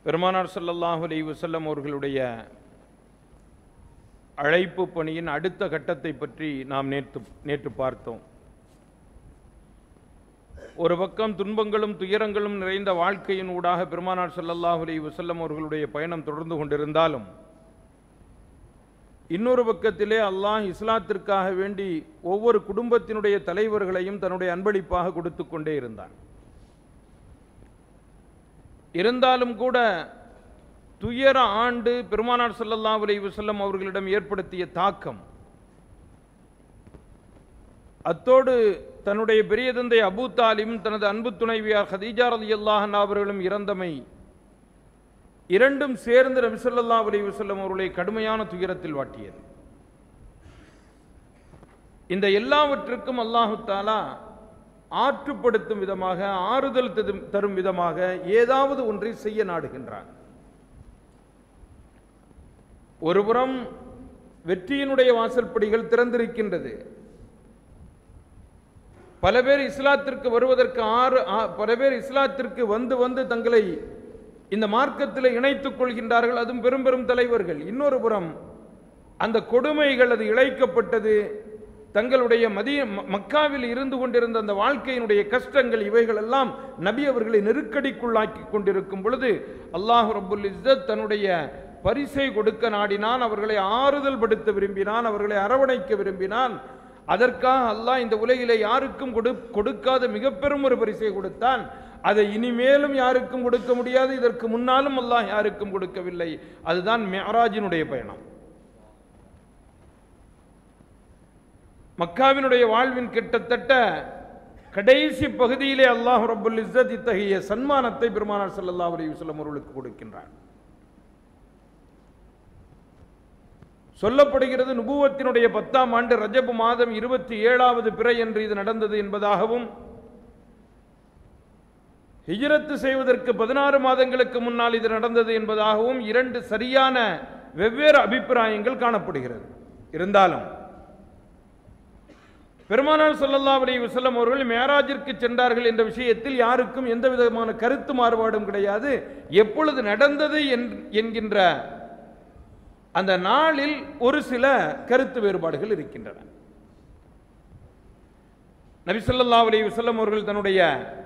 பெருமானார் ஸல்லல்லாஹு அலைஹி வஸல்லம் அவர்களுடைய அழைப்பு பணியின் அடுத்த கட்டத்தை பற்றி நாம் நேற்று நேற்று பார்த்தோம் ஒரு பக்கம் துன்பங்களும் துயரங்களும் நிறைந்த வாழ்க்கையின் ஊடாக பெருமானார் ஸல்லல்லாஹு அலைஹி வஸல்லம் அவர்களுடைய பயணம் தொடர்ந்து கொண்டிருந்தாலும் இன்னொரு பக்கத்திலே அல்லாஹ் இஸ்லாத்திற்காக வேண்டி ஒவ்வொரு குடும்பத்தினுடைய தலைவர்களையும் தன்னுடைய அன்பளிப்பாக கொடுத்து கொண்டே இருந்தான் இருந்தாலும் கூட துயர ஆண்டு பெருமானார் ஸல்லல்லாஹு அலைஹி வஸல்லம் அவர்களிடம் ஏற்படுத்திய தாக்கம் அத்தோடு தன்னுடைய பெரிய தந்தை அபூ தாலிம் தனது அன்பு துணைவியார் ஹதீஜா ரலியல்லாஹு அன்ஹா அவர்களும் இறந்தமை இரண்டும் சேர்ந்து நபி ஸல்லல்லாஹு அலைஹி வஸல்லம் அவர்களை கடுமையான துயரத்தில் வாட்டியது இந்த எல்லாவற்றுக்கும் அல்லாஹு தாலா ஆற்றுப்படுத்தும் விதமாக ஆறுதல் தரும்- தரும் விதமாக ஏதாவது ஒன்றை செய்ய நாடுகின்றான் ஒருபுறம் வெற்றியினுடைய வாசல்படிகள் திறந்திருக்கின்றது பல பேர் இஸ்லாத்திற்கு வருவதற்கு ஆறு ஆ- பல பேர் இஸ்லாத்திற்கு வந்து வந்து தங்களை இந்த மார்க்கத்தில் இணைத்துக் கொள்கின்றார்கள் அதுவும் பெரும் பெரும் தலைவர்கள் இன்னொரு புறம் அந்த கொடுமைகள் அது இழைக்கப்பட்டது தங்களுடைய மதிய ம- மக்காவில் இருந்து கொண்டிருந்த அந்த வாழ்க்கையினுடைய கஷ்டங்கள் இவைகள் எல்லாம் நபி அவர்களை நெருக்கடிக்குள்ளாக்கி கொண்டிருக்கும் பொழுது அல்லாஹ் ரப்புல் இஸ்ஸத் தன்னுடைய பரிசை கொடுக்க நாடினான் அவர்களை ஆறுதல் படுத்த விரும்பினான் அவர்களை அரவணைக்க விரும்பினான் அதற்காக அல்லாஹ் இந்த உலகிலே யாருக்கும் கொடு கொடுக்காத மிக பெரும் ஒரு பரிசை கொடுத்தான் அதை இனிமேலும் யாருக்கும் கொடுக்க முடியாது இதற்கு முன்னாலும் அல்லாஹ் யாருக்கும் கொடுக்கவில்லை அதுதான் மெஹராஜினுடைய பயணம் மக்காவினுடைய வாழ்வின் கிட்டத்தட்ட கடைசி பகுதியிலே அல்லாஹ் ரப்புல் இஸ்ஸத் இத்தகைய சன்மானத்தை பெருமானார் ஸல்லல்லாஹு அலைஹி வஸல்லம் அவர்களுக்கு கொடுக்கின்றார் சொல்லப்படுகிறது நுபுவத்தினுடைய பத்தாம் ஆண்டு ரஜபு மாதம் இருபத்தி ஏழாவது பிறை என்று இது நடந்தது என்பதாகவும் ஹிஜ்ரத்து செய்வதற்கு பதினாறு மாதங்களுக்கு முன்னால் இது நடந்தது என்பதாகவும் இரண்டு சரியான வெவ்வேறு அபிப்பிராயங்கள் காணப்படுகிறது இருந்தாலும் பெருமானார் ஸல்லல்லாஹு அலைஹி வஸல்லம் அவர்கள் மேராஜிற்கு சென்றார்கள் என்ற விஷயத்தில் யாருக்கும் எந்த விதமான கருத்து மாறுபாடும் கிடையாது எப்பொழுது நடந்தது என்- என்கின்ற அந்த நாளில் ஒரு சில கருத்து வேறுபாடுகள் இருக்கின்றன நபி ஸல்லல்லாஹு அலைஹி வஸல்லம் அவர்கள் தன்னுடைய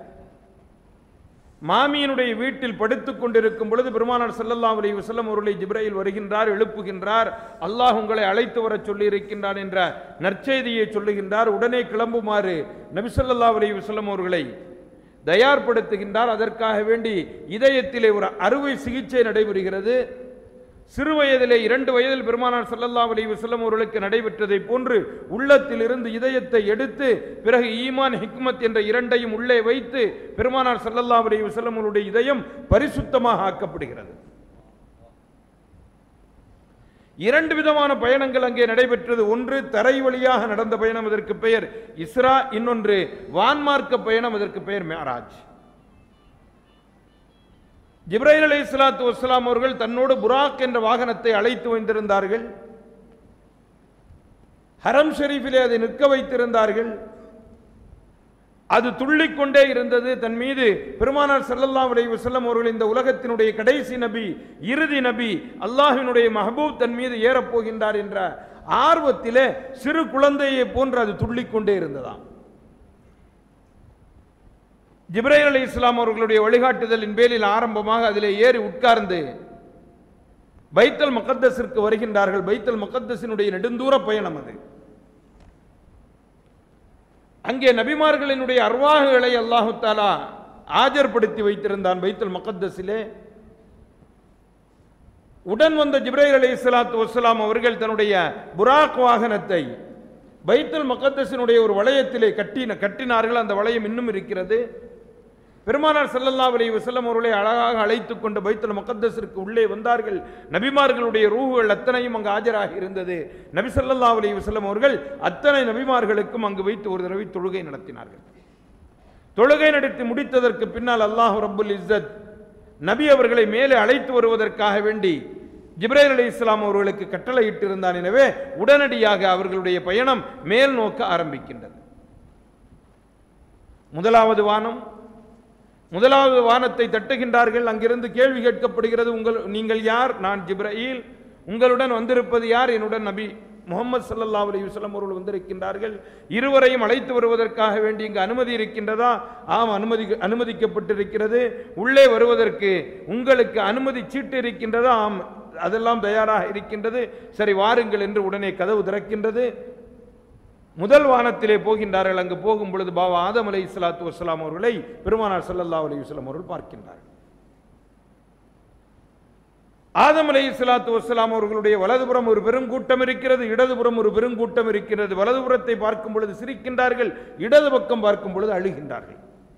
மாமியினுடைய வீட்டில் படுத்துக் கொண்டிருக்கும் பொழுது பெருமானார் ஸல்லல்லாஹு அலைஹி வஸல்லம் அவர்களை ஜிப்ரையில் வருகின்றார் எழுப்புகின்றார் அல்லாஹ் உங்களை அழைத்து வரச் சொல்லி இருக்கின்றான் என்ற நற்செய்தியை சொல்லுகின்றார் உடனே கிளம்புமாறு நபி ஸல்லல்லாஹு அலைஹி வஸல்லம் அவர்களை தயார்படுத்துகின்றார் அதற்காக வேண்டி இதயத்திலே ஒரு அறுவை சிகிச்சை நடைபெறுகிறது சிறு வயதிலே இரண்டு வயதில் பெருமானார் ஸல்லல்லாஹு அலைஹி வஸல்லம் அவர்களுக்கு நடைபெற்றதைப் போன்று உள்ளத்தில் இருந்து இதயத்தை எடுத்து பிறகு ஈமான் ஹிக்மத் என்ற இரண்டையும் உள்ளே வைத்து பெருமானார் ஸல்லல்லாஹு அலைஹி வஸல்லம் அவருடைய இதயம் பரிசுத்தமாக ஆக்கப்படுகிறது இரண்டு விதமான பயணங்கள் அங்கே நடைபெற்றது ஒன்று தரை வழியாக நடந்த பயணம் அதற்கு பெயர் இஸ்ரா இன்னொன்று வான்மார்க்க பயணம் அதற்கு பெயர் மேராஜ் ஜிப்ரைல் அலை இஸ்லாத்து வஸ்லாம் அவர்கள் தன்னோடு புராக் என்ற வாகனத்தை அழைத்து வந்திருந்தார்கள் ஹரம் ஷெரீஃபிலே அதை நிற்க வைத்திருந்தார்கள் அது துள்ளிக்கொண்டே இருந்தது தன் மீது பெருமானார் ஸல்லல்லாஹு அலைஹி வஸல்லம் அவர்கள் இந்த உலகத்தினுடைய கடைசி நபி இறுதி நபி அல்லாஹ்வினுடைய மஹபூப் தன் மீது ஏறப் போகின்றார் என்ற ஆர்வத்திலே சிறு குழந்தையை போன்று அது துள்ளிக்கொண்டே இருந்ததாம் ஜிப்ரைல் அலி இஸ்லாம் அவர்களுடைய வழிகாட்டுதலின் பேரில் ஆரம்பமாக அதிலே ஏறி உட்கார்ந்து பைத்தல் முகத்தஸிற்கு வருகின்றார்கள் பைத்தல் முகத்தஸினுடைய நெடுந்தூர பயணம் அது அங்கே நபிமார்களினுடைய அர்வாகுகளை அல்லாஹு தாலா ஆஜர்படுத்தி வைத்திருந்தான் பைத்துல் முகத்தஸிலே உடன் வந்த ஜிப்ரைல் அலி இஸ்லாத்து வஸ்லாம் அவர்கள் தன்னுடைய புராக் வாகனத்தை பைத்துல் முகத்தஸினுடைய ஒரு வளையத்திலே கட்டின கட்டினார்கள் அந்த வளையம் இன்னும் இருக்கிறது பெருமானார் ஸல்லல்லாஹு அலைஹி வஸல்லம் அவர்களை அழகாக அழைத்துக் கொண்டு பைத்துல் முகத்தஸிற்கு உள்ளே வந்தார்கள் நபிமார்களுடைய ரூஹுகள் அத்தனையும் அங்கு ஆஜராகி இருந்தது நபி ஸல்லல்லாஹு அலைஹி வஸல்லம் அவர்கள் அத்தனை நபிமார்களுக்கும் அங்கு வைத்து ஒரு தடவை தொழுகை நடத்தினார்கள் தொழுகை நடத்தி முடித்ததற்கு பின்னால் அல்லாஹ் ரப்புல் இஸ்ஸத் நபி அவர்களை மேலே அழைத்து வருவதற்காக வேண்டி ஜிப்ரைல் அலி இஸ்லாம் அவர்களுக்கு கட்டளையிட்டிருந்தான் எனவே உடனடியாக அவர்களுடைய பயணம் மேல் நோக்க ஆரம்பிக்கின்றது முதலாவது வானம் முதலாவது வானத்தை தட்டுகின்றார்கள் அங்கிருந்து கேள்வி கேட்கப்படுகிறது உங்கள் நீங்கள் யார் நான் ஜிப்ரஈல் உங்களுடன் வந்திருப்பது யார் என்னுடன் நபி முகமது ஸல்லல்லாஹு அலைஹி வஸல்லம் அவர்கள் வந்திருக்கின்றார்கள் இருவரையும் அழைத்து வருவதற்காக வேண்டி இங்கு அனுமதி இருக்கின்றதா ஆம் அனுமதி அனுமதிக்கப்பட்டிருக்கிறது உள்ளே வருவதற்கு உங்களுக்கு அனுமதி சீட்டு இருக்கின்றதா ஆம் அதெல்லாம் தயாராக இருக்கின்றது சரி வாருங்கள் என்று உடனே கதவு திறக்கின்றது முதல் வானத்திலே போகின்றார்கள் அங்கு போகும் பொழுது பாபா ஆதம் அலை இஸ்லாத்து வஸ்லாம் அவர்களை பெருமானார் ஸல்லல்லாஹு அலைஹி வஸல்லம் அவர்கள் பார்க்கின்றார்கள் ஆதம் அலை இஸ்லாத்து வஸ்லாம் அவர்களுடைய வலதுபுறம் ஒரு பெருங்கூட்டம் இருக்கிறது இடதுபுறம் ஒரு பெருங்கூட்டம் இருக்கிறது வலதுபுறத்தை பார்க்கும் பொழுது சிரிக்கின்றார்கள் இடது பக்கம் பார்க்கும் பொழுது அழுகின்றார்கள்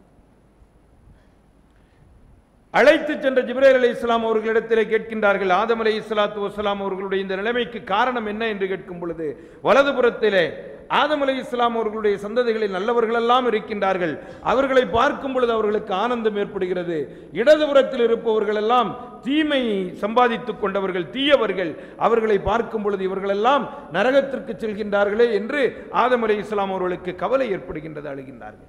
அழைத்து சென்ற ஜிப்ரேல் அலை இஸ்லாம் அவர்களிடத்திலே கேட்கின்றார்கள் ஆதம் அலை இஸ்லாத்து வஸ்லாம் அவர்களுடைய இந்த நிலைமைக்கு காரணம் என்ன என்று கேட்கும் பொழுது வலதுபுறத்திலே ஆதம் அலை இஸ்லாம் அவர்களுடைய சந்ததிகளில் நல்லவர்கள் எல்லாம் இருக்கின்றார்கள் அவர்களை பார்க்கும் பொழுது அவர்களுக்கு ஆனந்தம் ஏற்படுகிறது இடதுபுறத்தில் இருப்பவர்கள் எல்லாம் தீமை சம்பாதித்துக் கொண்டவர்கள் தீயவர்கள் அவர்களை பார்க்கும் பொழுது இவர்களெல்லாம் நரகத்திற்கு செல்கின்றார்களே என்று ஆதம் அலை இஸ்லாம் அவர்களுக்கு கவலை ஏற்படுகின்றது அழுகின்றார்கள்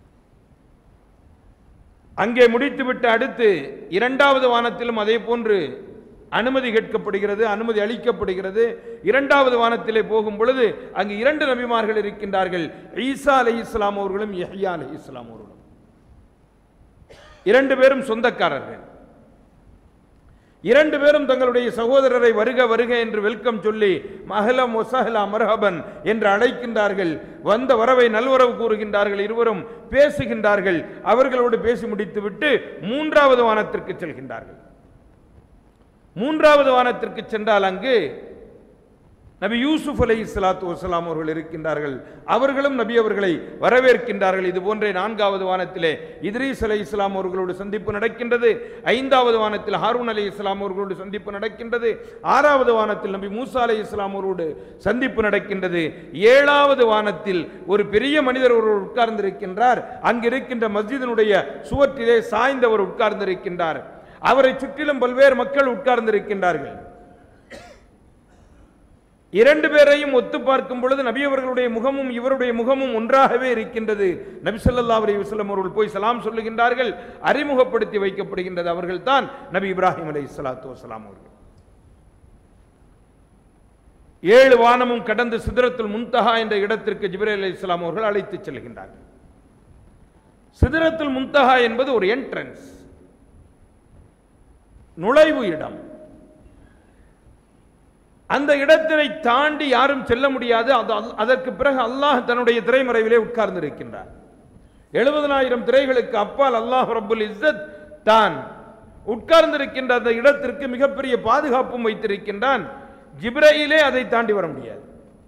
அங்கே முடித்துவிட்டு அடுத்து இரண்டாவது வானத்திலும் அதே போன்று அனுமதி கேட்கப்படுகிறது அனுமதி அளிக்கப்படுகிறது இரண்டாவது வானத்திலே போகும் பொழுது அங்கு இரண்டு நபிமார்கள் இருக்கின்றார்கள் ஈசா அலை இஸ்லாம் அவர்களும் யஹ்யா அலை இஸ்லாம் அவர்களும் இரண்டு பேரும் சொந்தக்காரர்கள் இரண்டு பேரும் தங்களுடைய சகோதரரை வருக வருக என்று வெல்கம் சொல்லி மஹலம் ஒசஹலா மர்ஹபன் என்று அழைக்கின்றார்கள் வந்த வரவை நல்வரவு கூறுகின்றார்கள் இருவரும் பேசுகின்றார்கள் அவர்களோடு பேசி முடித்துவிட்டு மூன்றாவது வானத்திற்கு செல்கின்றார்கள் மூன்றாவது வானத்திற்கு சென்றால் அங்கு நபி யூசுப் அலை இஸ்லாத்து வசலாம் அவர்கள் இருக்கின்றார்கள் அவர்களும் நபி அவர்களை வரவேற்கின்றார்கள் இது போன்றே நான்காவது வானத்திலே இத்ரீஸ் அலை இஸ்லாம் அவர்களோடு சந்திப்பு நடக்கின்றது ஐந்தாவது வானத்தில் ஹாரூன் அலை இஸ்லாம் அவர்களோடு சந்திப்பு நடக்கின்றது ஆறாவது வானத்தில் நபி மூசா அலை இஸ்லாம் அவரோடு சந்திப்பு நடக்கின்றது ஏழாவது வானத்தில் ஒரு பெரிய மனிதர் ஒருவர் உட்கார்ந்திருக்கின்றார் அங்கு இருக்கின்ற மஸ்ஜிதினுடைய சுவற்றிலே சாய்ந்தவர் உட்கார்ந்திருக்கின்றார் அவரை சுற்றிலும் பல்வேறு மக்கள் உட்கார்ந்திருக்கின்றார்கள் இரண்டு பேரையும் ஒத்து பார்க்கும் பொழுது நபி அவர்களுடைய முகமும் இவருடைய முகமும் ஒன்றாகவே இருக்கின்றது நபி ஸல்லல்லாஹு அலைஹி வஸல்லம் அவர்கள் போய் சலாம் சொல்லுகின்றார்கள் அறிமுகப்படுத்தி வைக்கப்படுகின்றது அவர்கள் தான் நபி இப்ராஹிம் அலைஹி ஸலாத்து வஸலாம் அவர்கள் ஏழு வானமும் கடந்து சிதறத்துல் முன்தஹா என்ற இடத்திற்கு ஜிப்ரேல் அலைஹி இஸ்லாம் அவர்கள் அழைத்துச் செல்கின்றார்கள் சிதறத்துல் முன்தஹா என்பது ஒரு என்ட்ரன்ஸ் நுழைவு இடம் அந்த இடத்தினை தாண்டி யாரும் செல்ல முடியாது அது அல்- அதற்கு பிறகு அல்லாஹ் தன்னுடைய திரைமறைவிலே உட்கார்ந்து இருக்கின்றார் எழுபதனாயிரம் திரைகளுக்கு அப்பால் அல்லாஹ் ரப்புல் இஸ்ஸத் தான் உட்கார்ந்திருக்கின்ற அந்த இடத்திற்கு மிகப்பெரிய பாதுகாப்பும் வைத்திருக்கின்றான் ஜிப்ரையிலே அதை தாண்டி வர முடியாது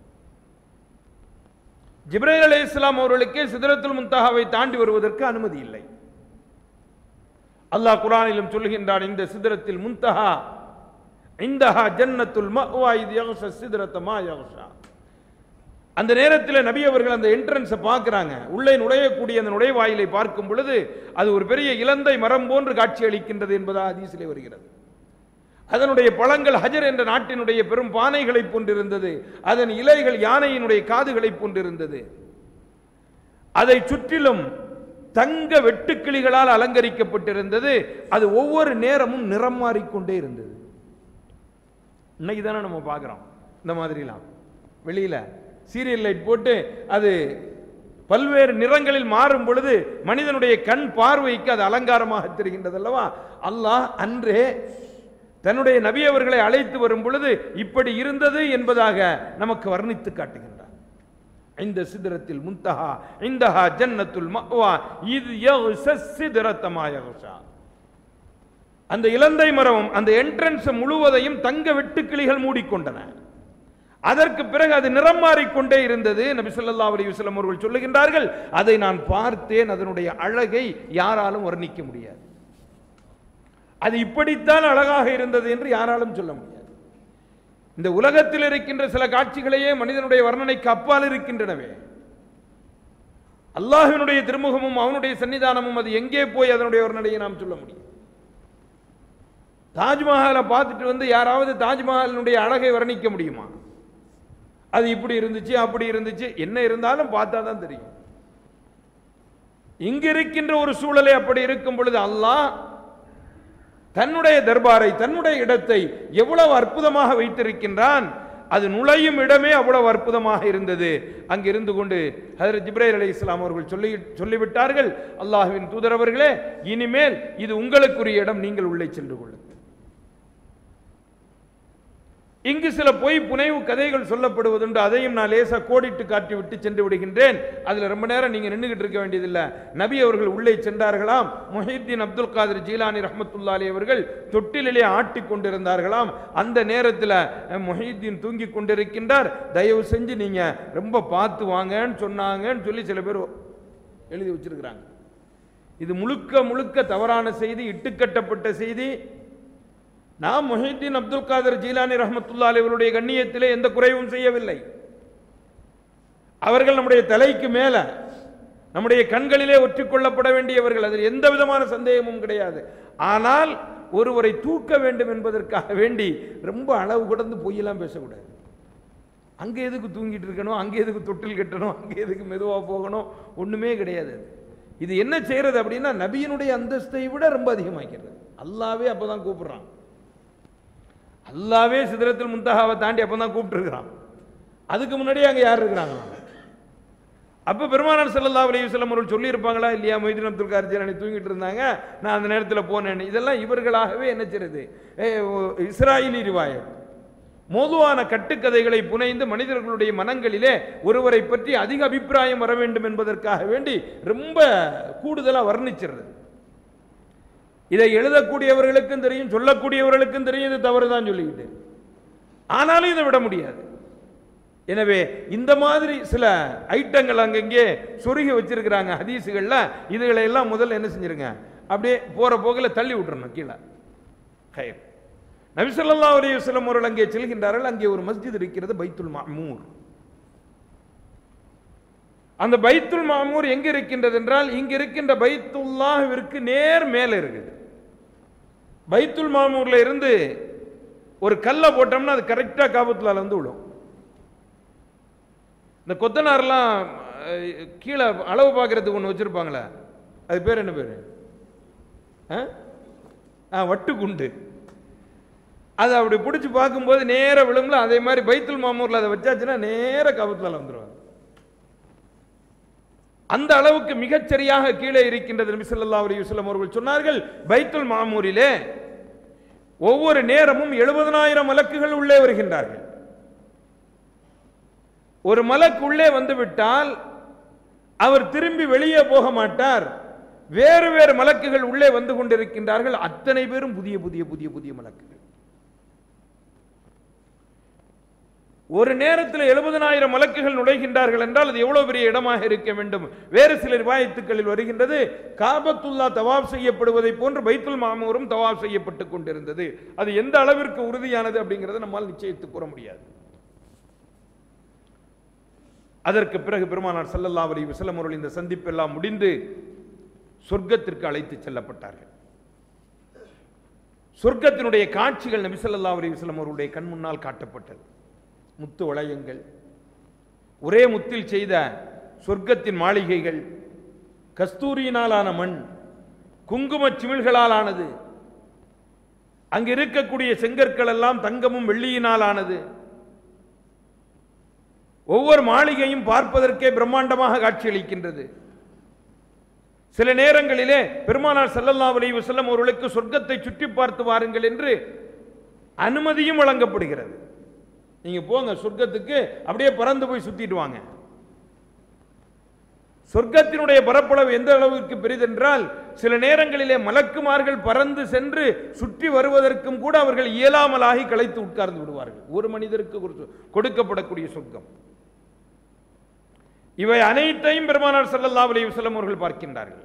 ஜிப்ரைல் அலைஹிஸ்ஸலாம் இஸ்லாம் அவர்களுக்கே சிதறத்துல் முன்தஹாவை தாண்டி வருவதற்கு அனுமதி இல்லை அல்லாஹ் குரானிலும் சொல்கின்றான் இந்த சிதறத்தில் முன்தஹா இந்தஹா ஜன்னத்துல் மஅவா இது யக்ஷ சிதறத்த மா யக்ஷா அந்த நேரத்தில் நபி அவர்கள் அந்த என்ட்ரன்ஸை பார்க்குறாங்க உள்ளே நுழையக்கூடிய அந்த நுழைவாயிலை பார்க்கும் பொழுது அது ஒரு பெரிய இலந்தை மரம் போன்று காட்சி அளிக்கின்றது என்பதாக ஹதீஸிலே வருகிறது அதனுடைய பழங்கள் ஹஜர் என்ற நாட்டினுடைய பெரும் பானைகளைப் போன்றிருந்தது அதன் இலைகள் யானையினுடைய காதுகளைப் போன்றிருந்தது அதை சுற்றிலும் தங்க வெட்டுக்கிளிகளால் அலங்கரிக்கப்பட்டிருந்தது அது ஒவ்வொரு நேரமும் நிறம் மாறிக்கொண்டே இருந்தது இன்னைக்கு தானே நம்ம பார்க்குறோம் இந்த மாதிரிலாம் வெளியில் சீரியல் லைட் போட்டு அது பல்வேறு நிறங்களில் மாறும் பொழுது மனிதனுடைய கண் பார்வைக்கு அது அலங்காரமாக தெரிகின்றது அல்லவா அல்லாஹ் அன்றே தன்னுடைய நபி அவர்களை அழைத்து வரும் பொழுது இப்படி இருந்தது என்பதாக நமக்கு வர்ணித்து காட்டுகின்றார் இந்த சிதறத்தில் முந்தஹா இந்தஹா ஜன்னத்துல் மஅவா இது யக்ஷ சிதறத்தமா யக்ஷா அந்த இலந்தை மரம் அந்த என்ட்ரன்ஸ் முழுவதையும் தங்க வெட்டுக்கிளிகள் மூடிக்கொண்டன அதற்கு பிறகு அது நிறம் மாறிக்கொண்டே இருந்தது நபி ஸல்லல்லாஹு அலைஹி வஸல்லம் அவர்கள் சொல்லுகின்றார்கள் அதை நான் பார்த்தேன் அதனுடைய அழகை யாராலும் வர்ணிக்க முடியாது அது இப்படித்தான் அழகாக இருந்தது என்று யாராலும் சொல்ல முடியாது இந்த உலகத்தில் இருக்கின்ற சில காட்சிகளையே மனிதனுடைய வர்ணனைக்கு அப்பால் இருக்கின்றனவே அல்லாஹ்வினுடைய திருமுகமும் அவனுடைய சன்னிதானமும் அது எங்கே போய் அதனுடைய வர்ணனையை நாம் சொல்ல முடியும் தாஜ்மஹாலை பார்த்துட்டு வந்து யாராவது தாஜ்மஹாலினுடைய அழகை வர்ணிக்க முடியுமா அது இப்படி இருந்துச்சு அப்படி இருந்துச்சு என்ன இருந்தாலும் பார்த்தா தான் தெரியும் இங்கு இருக்கின்ற ஒரு சூழலை அப்படி இருக்கும் பொழுது அல்லாஹ் தன்னுடைய தர்பாரை தன்னுடைய இடத்தை எவ்வளவு அற்புதமாக வைத்திருக்கின்றான் அது நுழையும் இடமே அவ்வளவு அற்புதமாக இருந்தது அங்கு இருந்து கொண்டு ஹதரத் ஜிப்ரேல் அலி இஸ்லாம் அவர்கள் சொல்லி சொல்லிவிட்டார்கள் அல்லாஹ்வின் தூதரவர்களே இனிமேல் இது உங்களுக்குரிய இடம் நீங்கள் உள்ளே சென்று கொள்ளுங்கள் இங்கு சில பொய் புனைவு கதைகள் சொல்லப்படுவதுண்டு அதையும் நான் லேசா கோடிட்டு காட்டி விட்டு சென்று விடுகின்றேன் அதுல ரொம்ப நேரம் நீங்க நின்றுகிட்டு இருக்க வேண்டியதில்லை நபி அவர்கள் உள்ளே சென்றார்களாம் முஹித்தீன் அப்துல் காதர் ஜீலானி ரஹமத்துல்லாலி அவர்கள் தொட்டிலே ஆட்டி கொண்டிருந்தார்களாம் அந்த நேரத்தில் முஹித்தீன் தூங்கி கொண்டிருக்கின்றார் தயவு செஞ்சு நீங்க ரொம்ப பார்த்து வாங்கன்னு சொன்னாங்கன்னு சொல்லி சில பேர் எழுதி வச்சிருக்கிறாங்க இது முழுக்க முழுக்க தவறான செய்தி இட்டுக்கட்டப்பட்ட செய்தி நாம் முஹித்தீன் அப்துல் காதர் ஜீலானி ரஹமத்துல்லா அவருடைய கண்ணியத்திலே எந்த குறைவும் செய்யவில்லை அவர்கள் நம்முடைய தலைக்கு மேல நம்முடைய கண்களிலே ஒற்றிக்கொள்ளப்பட வேண்டியவர்கள் அதில் எந்த விதமான சந்தேகமும் கிடையாது ஆனால் ஒருவரை தூக்க வேண்டும் என்பதற்காக வேண்டி ரொம்ப அளவு கடந்து பொய்யெல்லாம் பேசக்கூடாது அங்கே எதுக்கு தூங்கிட்டு இருக்கணும் அங்கே எதுக்கு தொட்டில் கட்டணும் அங்கே எதுக்கு மெதுவாக போகணும் ஒன்றுமே கிடையாது அது. இது என்ன செய்யறது அப்படின்னா நபியினுடைய அந்தஸ்தை விட ரொம்ப அதிகமாக்கிறது அல்லாவே அப்பதான் கூப்பிடுறான் அல்லாவே சிதறத்தில் முந்தகாவை தாண்டி அப்பதான் கூப்பிட்டுருக்கிறான் அதுக்கு முன்னாடியே அங்கே யார் இருக்கிறாங்க அப்ப பெருமானார் ஸல்லல்லாஹு அலைஹி வஸல்லம் அவர்கள் சொல்லியிருப்பாங்களா இல்லையா மொய்தீன் அப்துல் கார் ஜீலானி தூங்கிட்டு இருந்தாங்க நான் அந்த நேரத்தில் போனேன் இதெல்லாம் இவர்களாகவே என்ன செய்யறது ஏ, ஓ, இஸ்ராயலி ரிவாயத் மோதுவான கட்டுக்கதைகளை புனைந்து மனிதர்களுடைய மனங்களிலே ஒருவரை பற்றி அதிக அபிப்பிராயம் வர வேண்டும் என்பதற்காக வேண்டி ரொம்ப கூடுதலா வர்ணிச்சிடுறது இதை எழுதக்கூடியவர்களுக்கும் தெரியும் சொல்லக்கூடியவர்களுக்கும் தெரியும் இது தவறுதான் சொல்லிக்கிட்டு ஆனாலும் இதை விட முடியாது எனவே இந்த மாதிரி சில ஐட்டங்கள் அங்கங்கே சொருகி வச்சிருக்கிறாங்க ஹதீஸுகள்ல இதுகளை எல்லாம் முதல்ல என்ன செஞ்சிருங்க அப்படியே போற போக்கில் தள்ளி விட்டுறணும் கீழே கயிறு நபி ஸல்லல்லாஹு அலைஹி வஸல்லம் அவர்கள் அங்கே செல்கின்றார்கள் அங்கே ஒரு மஸ்ஜித் இருக்கிறது பைத்துல் மாமூர் அந்த பைத்துல் மாமூர் எங்க இருக்கின்றது என்றால் இங்க இருக்கின்ற பைத்துல்லாஹ்விற்கு நேர் மேலே இருக்குது பைத்துல் மாமூர்ல இருந்து ஒரு கல்லை போட்டோம்னா அது கரெக்டா காபத்துலால வந்து விடும் இந்த கொத்தனார்லாம் அஹ், கீழே அளவு பார்க்கறதுக்கு ஒன்று வச்சிருப்பாங்களே அது பேர் என்ன பேர் ஆ வட்டு குண்டு அதை அப்படி பிடிச்சி பார்க்கும்போது நேரா விழும்ல அதே மாதிரி பைத்துல் மாமூர்ல அதை வச்சாச்சுன்னா நேரா காபத்துலால வந்துருவாங்க அந்த அளவுக்கு மிகச்சரியாக கீழே இருக்கின்றது நபி ஸல்லல்லாஹு அலைஹி வஸல்லம் அவர்கள் சொன்னார்கள் பைத்துல் மாமூரிலே ஒவ்வொரு நேரமும் எழுபதனாயிரம் மலக்குகள் உள்ளே வருகின்றார்கள் ஒரு மலக்கு உள்ளே வந்து விட்டால் அவர் திரும்பி வெளியே போக மாட்டார் வேறு வேறு மலக்குகள் உள்ளே வந்து கொண்டிருக்கின்றார்கள் அத்தனை பேரும் புதிய புதிய புதிய புதிய மலக்குகள் ஒரு நேரத்தில் எழுபதனாயிரம் மலக்குகள் நுழைகின்றார்கள் என்றால் அது எவ்வளவு பெரிய இடமாக இருக்க வேண்டும் வேறு சில ரிவாயத்துக்களில் வருகின்றது காபத்துல்லா தவாப் செய்யப்படுவதை போன்று பைத்துல் மாமூரும் தவாப் செய்யப்பட்டுக் கொண்டிருந்தது அது எந்த அளவிற்கு உறுதியானது அப்படிங்கிறத நம்மால் நிச்சயித்து கூற முடியாது அதற்கு பிறகு பெருமானார் ஸல்லல்லாஹு அலைஹி வஸல்லம் அவர்கள் இந்த சந்திப்பு எல்லாம் முடிந்து சொர்க்கத்திற்கு அழைத்து செல்லப்பட்டார்கள் சொர்க்கத்தினுடைய காட்சிகள் நபி ஸல்லல்லாஹு அலைஹி வஸல்லம் அவருடைய கண் முன்னால் காட்டப்பட்டது முத்து வளையங்கள் ஒரே முத்தில் செய்த சொர்க்கத்தின் மாளிகைகள் கஸ்தூரியினாலான மண் குங்குமச் சிமிழ்களால் ஆனது அங்கு இருக்கக்கூடிய செங்கற்கள் எல்லாம் தங்கமும் வெள்ளியினால் ஆனது ஒவ்வொரு மாளிகையும் பார்ப்பதற்கே பிரம்மாண்டமாக காட்சியளிக்கின்றது சில நேரங்களிலே பெருமானார் ஸல்லல்லாஹு அலைஹி வஸல்லம் அவர்களுக்கு சொர்க்கத்தை சுற்றி பார்த்து வாருங்கள் என்று அனுமதியும் வழங்கப்படுகிறது நீங்க போங்க சொர்க்கத்துக்கு அப்படியே பறந்து போய் சுத்திட்டு வாங்க சொர்க்கத்தினுடைய பரப்பளவு எந்த அளவுக்கு பெரிதென்றால் சில நேரங்களிலே மலக்குமார்கள் பறந்து சென்று சுற்றி வருவதற்கும் கூட அவர்கள் இயலாமலாகி களைத்து உட்கார்ந்து விடுவார்கள் ஒரு மனிதருக்கு ஒரு கொடுக்கப்படக்கூடிய சொர்க்கம் இவை அனைத்தையும் பெருமானார் ஸல்லல்லாஹு அலைஹி வஸல்லம் அவர்கள் பார்க்கின்றார்கள்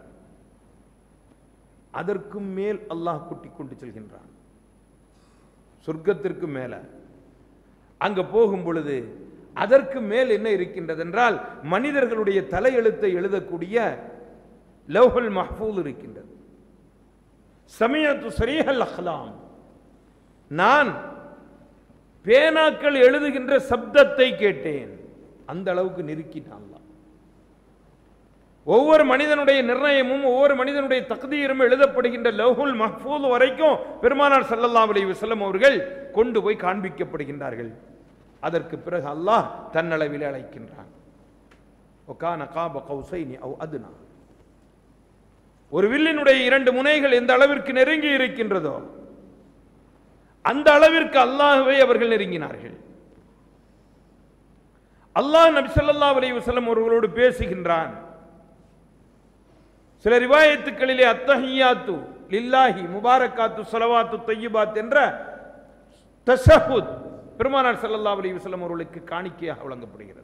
அதற்கும் மேல் அல்லாஹ் கூட்டிக் கொண்டு செல்கின்றான் சொர்க்கத்திற்கு மேல அங்க போகும் பொழுது அதற்கு மேல் என்ன இருக்கின்றது என்றால் மனிதர்களுடைய தலையெழுத்தை எழுதக்கூடிய லௌஹுல் மஹ்ஃபூல் இருக்கின்றது சமயத்து சரீஹல் அஹ்லாம் நான் பேனாக்கள் எழுதுகின்ற சப்தத்தை கேட்டேன் அந்த அளவுக்கு நெருக்கிட்டான் அல்லாஹ். ஒவ்வொரு மனிதனுடைய நிர்ணயமும் ஒவ்வொரு மனிதனுடைய தகுதியும் எழுதப்படுகின்ற லவ்ஹுல் மஹ்பூல் வரைக்கும் பெருமானார் ஸல்லல்லாஹு அலைஹி வஸல்லம் அவர்கள் கொண்டு போய் காண்பிக்கப்படுகின்றார்கள் அதற்கு பிறகு அல்லாஹ் தன்னளவில் அழைக்கின்றான் ஒகான காப கௌசைனி அவ் அதுனா ஒரு வில்லினுடைய இரண்டு முனைகள் எந்த அளவிற்கு நெருங்கி இருக்கின்றதோ அந்த அளவிற்கு அல்லாஹ்வை அவர்கள் நெருங்கினார்கள் அல்லாஹ் நபி ஸல்லல்லாஹு அலைஹி வஸல்லம் அவர்களோடு பேசுகின்றான் சில ரிவாயத்துக்களிலே அத்தஹியாத்து லில்லாஹி முபாரக்காத்து ஸலவாத்து தய்யிபாத் என்ற தஷஹுத் பெருமானார் ஸல்லல்லாஹு அலைஹி வஸல்லம் அவர்களுக்கு காணிக்கையாக வழங்கப்படுகிறது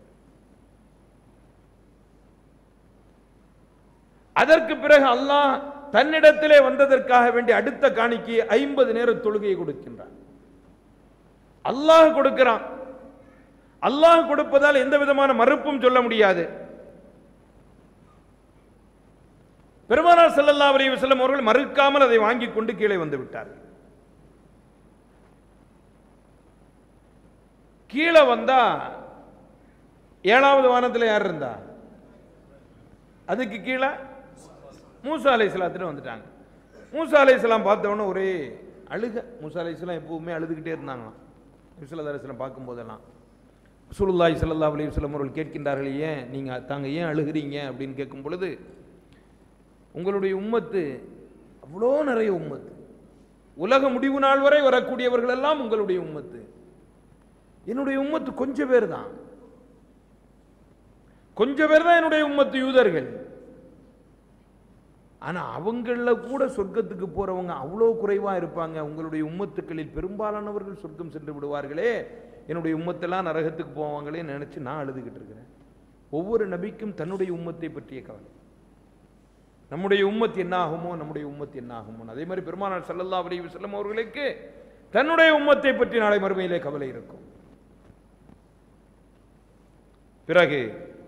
அதற்கு பிறகு அல்லாஹ் தன்னிடத்திலே வந்ததற்காக வேண்டி அடுத்த காணிக்கையை ஐம்பது நேர தொழுகையை கொடுக்கின்றான் அல்லாஹ் கொடுக்கிறான் அல்லாஹ் கொடுப்பதால் எந்த விதமான மறுப்பும் சொல்ல முடியாது பெருமானார் ஸல்லல்லாஹு அலைஹி வஸல்லம் அவர்கள் மறுக்காமல் அதை வாங்கி கொண்டு கீழே வந்து விட்டார்கள் கீழே வந்தா ஏழாவது வானத்தில் யார் இருந்தா அதுக்கு கீழே மூசா அலை வந்துட்டாங்க மூசா அலை பார்த்த உடனே ஒரே அழுக மூசா அலை எப்பவுமே அழுதுகிட்டே இருந்தாங்களாம் விசலதாரசிலம் பார்க்கும்போதெல்லாம் சுலுல்லாய் சல்லா அலி வல்லம் அவர்கள் கேட்கின்றார்கள் ஏன் நீங்கள் தாங்க ஏன் அழுகிறீங்க அப்படின்னு கேட்கும் பொழுது உங்களுடைய உம்மத்து அவ்வளோ நிறைய உம்மத்து உலக முடிவு நாள் வரை வரக்கூடியவர்கள் எல்லாம் உங்களுடைய உம்மத்து என்னுடைய உம்மத்து கொஞ்சம் பேர் தான் கொஞ்சம் பேர் தான் என்னுடைய உம்மத்து யூதர்கள் ஆனா அவங்கள கூட சொர்க்கத்துக்கு போறவங்க அவ்வளோ குறைவா இருப்பாங்க உங்களுடைய உம்மத்துக்களில் பெரும்பாலானவர்கள் சொர்க்கம் சென்று விடுவார்களே என்னுடைய உம்மத்தெல்லாம் நரகத்துக்கு போவாங்களே நினைச்சு நான் அழுதுகிட்டு இருக்கிறேன் ஒவ்வொரு நபிக்கும் தன்னுடைய உம்மத்தை பற்றிய கவலை நம்முடைய உம்மத் என்ன ஆகுமோ நம்முடைய உம்மத் என்ன ஆகுமோ அதே மாதிரி பெருமானார் ஸல்லல்லாஹு அலைஹி வஸல்லம் அவர்களுக்கு தன்னுடைய உம்மத்தை பற்றி நாளை மறுமையிலே கவலை இருக்கும் பிறகு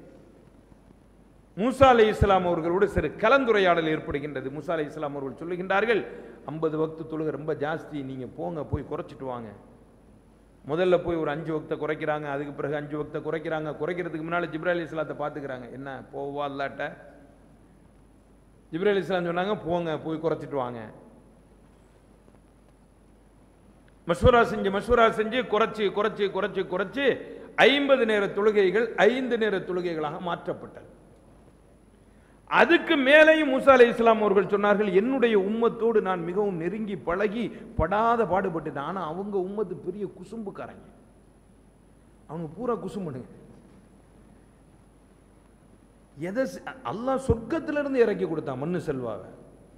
மூசா அலை இஸ்லாம் அவர்களோடு சிறு கலந்துரையாடல் ஏற்படுகின்றது மூசா அலை இஸ்லாம் அவர்கள் சொல்லுகின்றார்கள் ஐம்பது வக்து தொழுகை ரொம்ப ஜாஸ்தி நீங்க போங்க போய் குறைச்சிட்டு வாங்க முதல்ல போய் ஒரு அஞ்சு வக்தை குறைக்கிறாங்க அதுக்கு பிறகு அஞ்சு வக்தை குறைக்கிறாங்க குறைக்கிறதுக்கு முன்னால ஜிப்ரா அலி இஸ்லாத்தை பார்த்துக்கிறாங்க என்ன போவா இல்லாட்ட ஜிப்ரா அலி இஸ்லாம் சொன்னாங்க போங்க போய் குறைச்சிட்டு வாங்க மசூரா செஞ்சு மசூரா செஞ்சு குறைச்சி குறைச்சி குறைச்சி குறைச்சி ஐம்பது நேர தொழுகைகள் ஐந்து நேர தொழுகைகளாக மாற்றப்பட்டது அதுக்கு மேலேயும் மூசா அலை இஸ்லாம் அவர்கள் சொன்னார்கள் என்னுடைய உம்மத்தோடு நான் மிகவும் நெருங்கி பழகி படாத பாடுபட்டுட்டேன் ஆனா அவங்க உம்மத்து பெரிய குசும்புக்காரங்க அவங்க பூரா குசும்புடுங்க எதை செ- அல்லாஹ் சொர்க்கத்துல இருந்து இறக்கி கொடுத்தான் மண்ணு செல்வாவை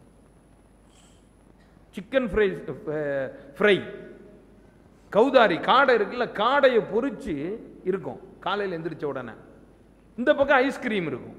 சிக்கன் ஃப்ரை ஃப்ரை கௌதாரி காடை இருக்குல்ல காடையை பொரிச்சு இருக்கும் காலையில் எந்திரிச்ச உடனே இந்த பக்கம் ஐஸ்கிரீம் இருக்கும்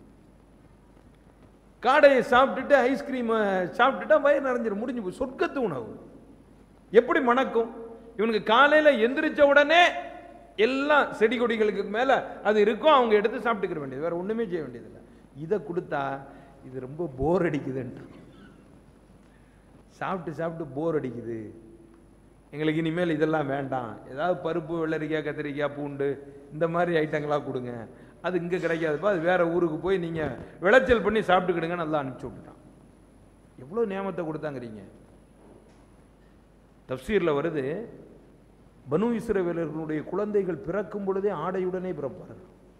காடையை சாப்பிட்டுட்டு ஐஸ்கிரீம் சாப்பிட்டுட்டா வயிறு நிறைஞ்சிரும் முடிஞ்சு போய் சொர்க்கத்து உணவு எப்படி மணக்கும் இவனுக்கு காலையில எந்திரிச்ச உடனே எல்லாம் செடி கொடிகளுக்கு மேல அது இருக்கும் அவங்க எடுத்து சாப்பிட்டுக்கிற வேண்டியது வேற ஒண்ணுமே செய்ய வேண்டியதில்லை இதை கொடுத்தா இது ரொம்ப போர் அடிக்குதுன்ட்டு சாப்பிட்டு சாப்பிட்டு போர் அடிக்குது எங்களுக்கு இனிமேல் இதெல்லாம் வேண்டாம் ஏதாவது பருப்பு வெள்ளரிக்காய் கத்திரிக்காய் பூண்டு இந்த மாதிரி ஐட்டங்களா கொடுங்க அது இங்கே கிடைக்காதுப்பா அது வேற ஊருக்கு போய் நீங்கள் விளைச்சல் பண்ணி சாப்பிட்டுக்கிடுங்க நல்லா அனுப்பிச்சி விட்டுட்டான் எவ்வளோ நியமத்தை கொடுத்தாங்கிறீங்க தப்சீரில் வருது பனு இஸ்ரவேலர்களுடைய குழந்தைகள் பிறக்கும் பொழுதே ஆடையுடனே பிறப்பார்கள்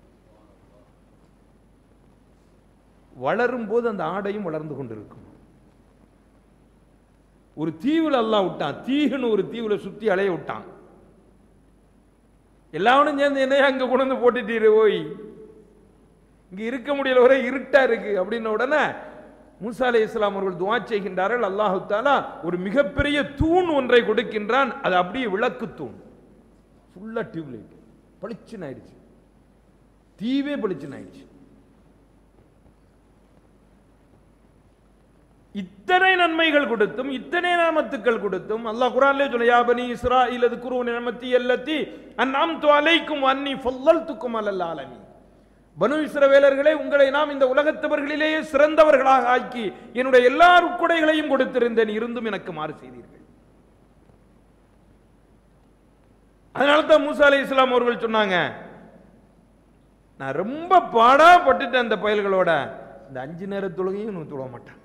வளரும் போது அந்த ஆடையும் வளர்ந்து கொண்டிருக்கும் ஒரு தீவுல அல்லாஹ் விட்டான் தீகுன்னு ஒரு தீவுல சுத்தி அலைய விட்டான் எல்லாவனும் சேர்ந்து என்னைய அங்க கொண்டு வந்து போட்டுட்டீரு ஓய் இங்க இருக்க முடியல ஒரே இருட்டா இருக்கு அப்படின்ன உடனே மூசா அலை இஸ்லாம் அவர்கள் துவா செய்கின்றார்கள் அல்லாஹு தாலா ஒரு மிகப்பெரிய தூண் ஒன்றை கொடுக்கின்றான் அது அப்படியே விளக்கு தூண் ஃபுல்லா டியூப்லைட் பளிச்சுன்னு ஆயிடுச்சு தீவே பளிச்சுன்னு ஆயிடுச்சு இத்தனை நன்மைகள் கொடுத்தும் இத்தனை நாமத்துக்கள் கொடுத்தும் அல்லாஹ் குரான்லே சொல்ல யா பனி இஸ்ராயில் அதுக்குரு நியமத்தி அல்லத்தி அந்நாம்து அலைக்கும் அன்னி ஃபல்லல்துக்கும் அலல் ஆலமீன் பனு இஸ்ரவேலர்களே உங்களை நாம் இந்த உலகத்தவர்களிலேயே சிறந்தவர்களாக ஆக்கி என்னுடைய எல்லா உட்கொடைகளையும் கொடுத்திருந்தேன் இருந்தும் எனக்கு மாறு செய்தீர்கள் அதனால தான் மூசா அலை இஸ்லாம் அவர்கள் சொன்னாங்க நான் ரொம்ப பாடா பட்டுட்டேன் அந்த பயல்களோட இந்த அஞ்சு நேர தொழுகையும் இவன் தொழ மாட்டான்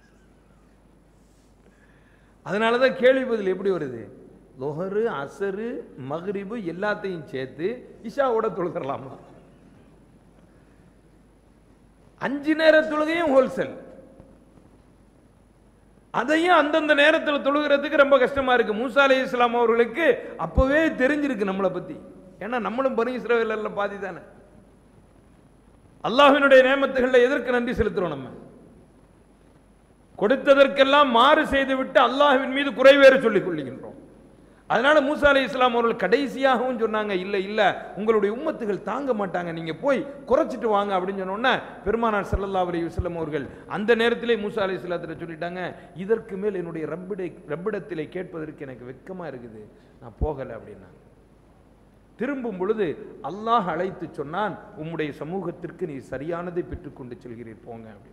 அதனால தான் கேள்வி பதில் எப்படி வருது லொஹரு அசரு மக்ரிபு எல்லாத்தையும் சேர்த்து இஷாவோட தொழுதரலாமா அஞ்சு நேர தொழுகையும் ஹோல்சேல் அதையும் அந்தந்த நேரத்தில் தொழுகிறதுக்கு ரொம்ப கஷ்டமா இருக்கு மூசா அலி இஸ்லாம் அவர்களுக்கு அப்பவே தெரிஞ்சிருக்கு நம்மளை பத்தி ஏன்னா நம்மளும் பனி இஸ்ரவேலர்ல பாதி தானே அல்லாஹ்வினுடைய நேமத்துகளில் எதற்கு நன்றி செலுத்துறோம் நம்ம கொடுத்ததற்கெல்லாம் மாறு செய்துவிட்டு அல்லாஹ்வின் மீது குறைவேறு சொல்லிக் கொள்ளுகின்றோம் அதனால மூசா அலி இஸ்லாம் அவர்கள் கடைசியாகவும் சொன்னாங்க இல்ல இல்ல உங்களுடைய உம்மத்துகள் தாங்க மாட்டாங்க நீங்க போய் குறைச்சிட்டு வாங்க அப்படின்னு சொன்ன உடனே பெருமானார் ஸல்லல்லாஹு அலைஹி வஸல்லம் அவர்கள் அந்த நேரத்திலே மூசா அலி இஸ்லாத்துல சொல்லிட்டாங்க இதற்கு மேல் என்னுடைய ரப்பிடை ரப்பிடத்திலே கேட்பதற்கு எனக்கு வெட்கமா இருக்குது நான் போகல அப்படின்னாங்க திரும்பும் பொழுது அல்லாஹ் அழைத்து சொன்னான் உம்முடைய சமூகத்திற்கு நீ சரியானதை பெற்றுக்கொண்டு செல்கிறீர் போங்க அப்படின்னு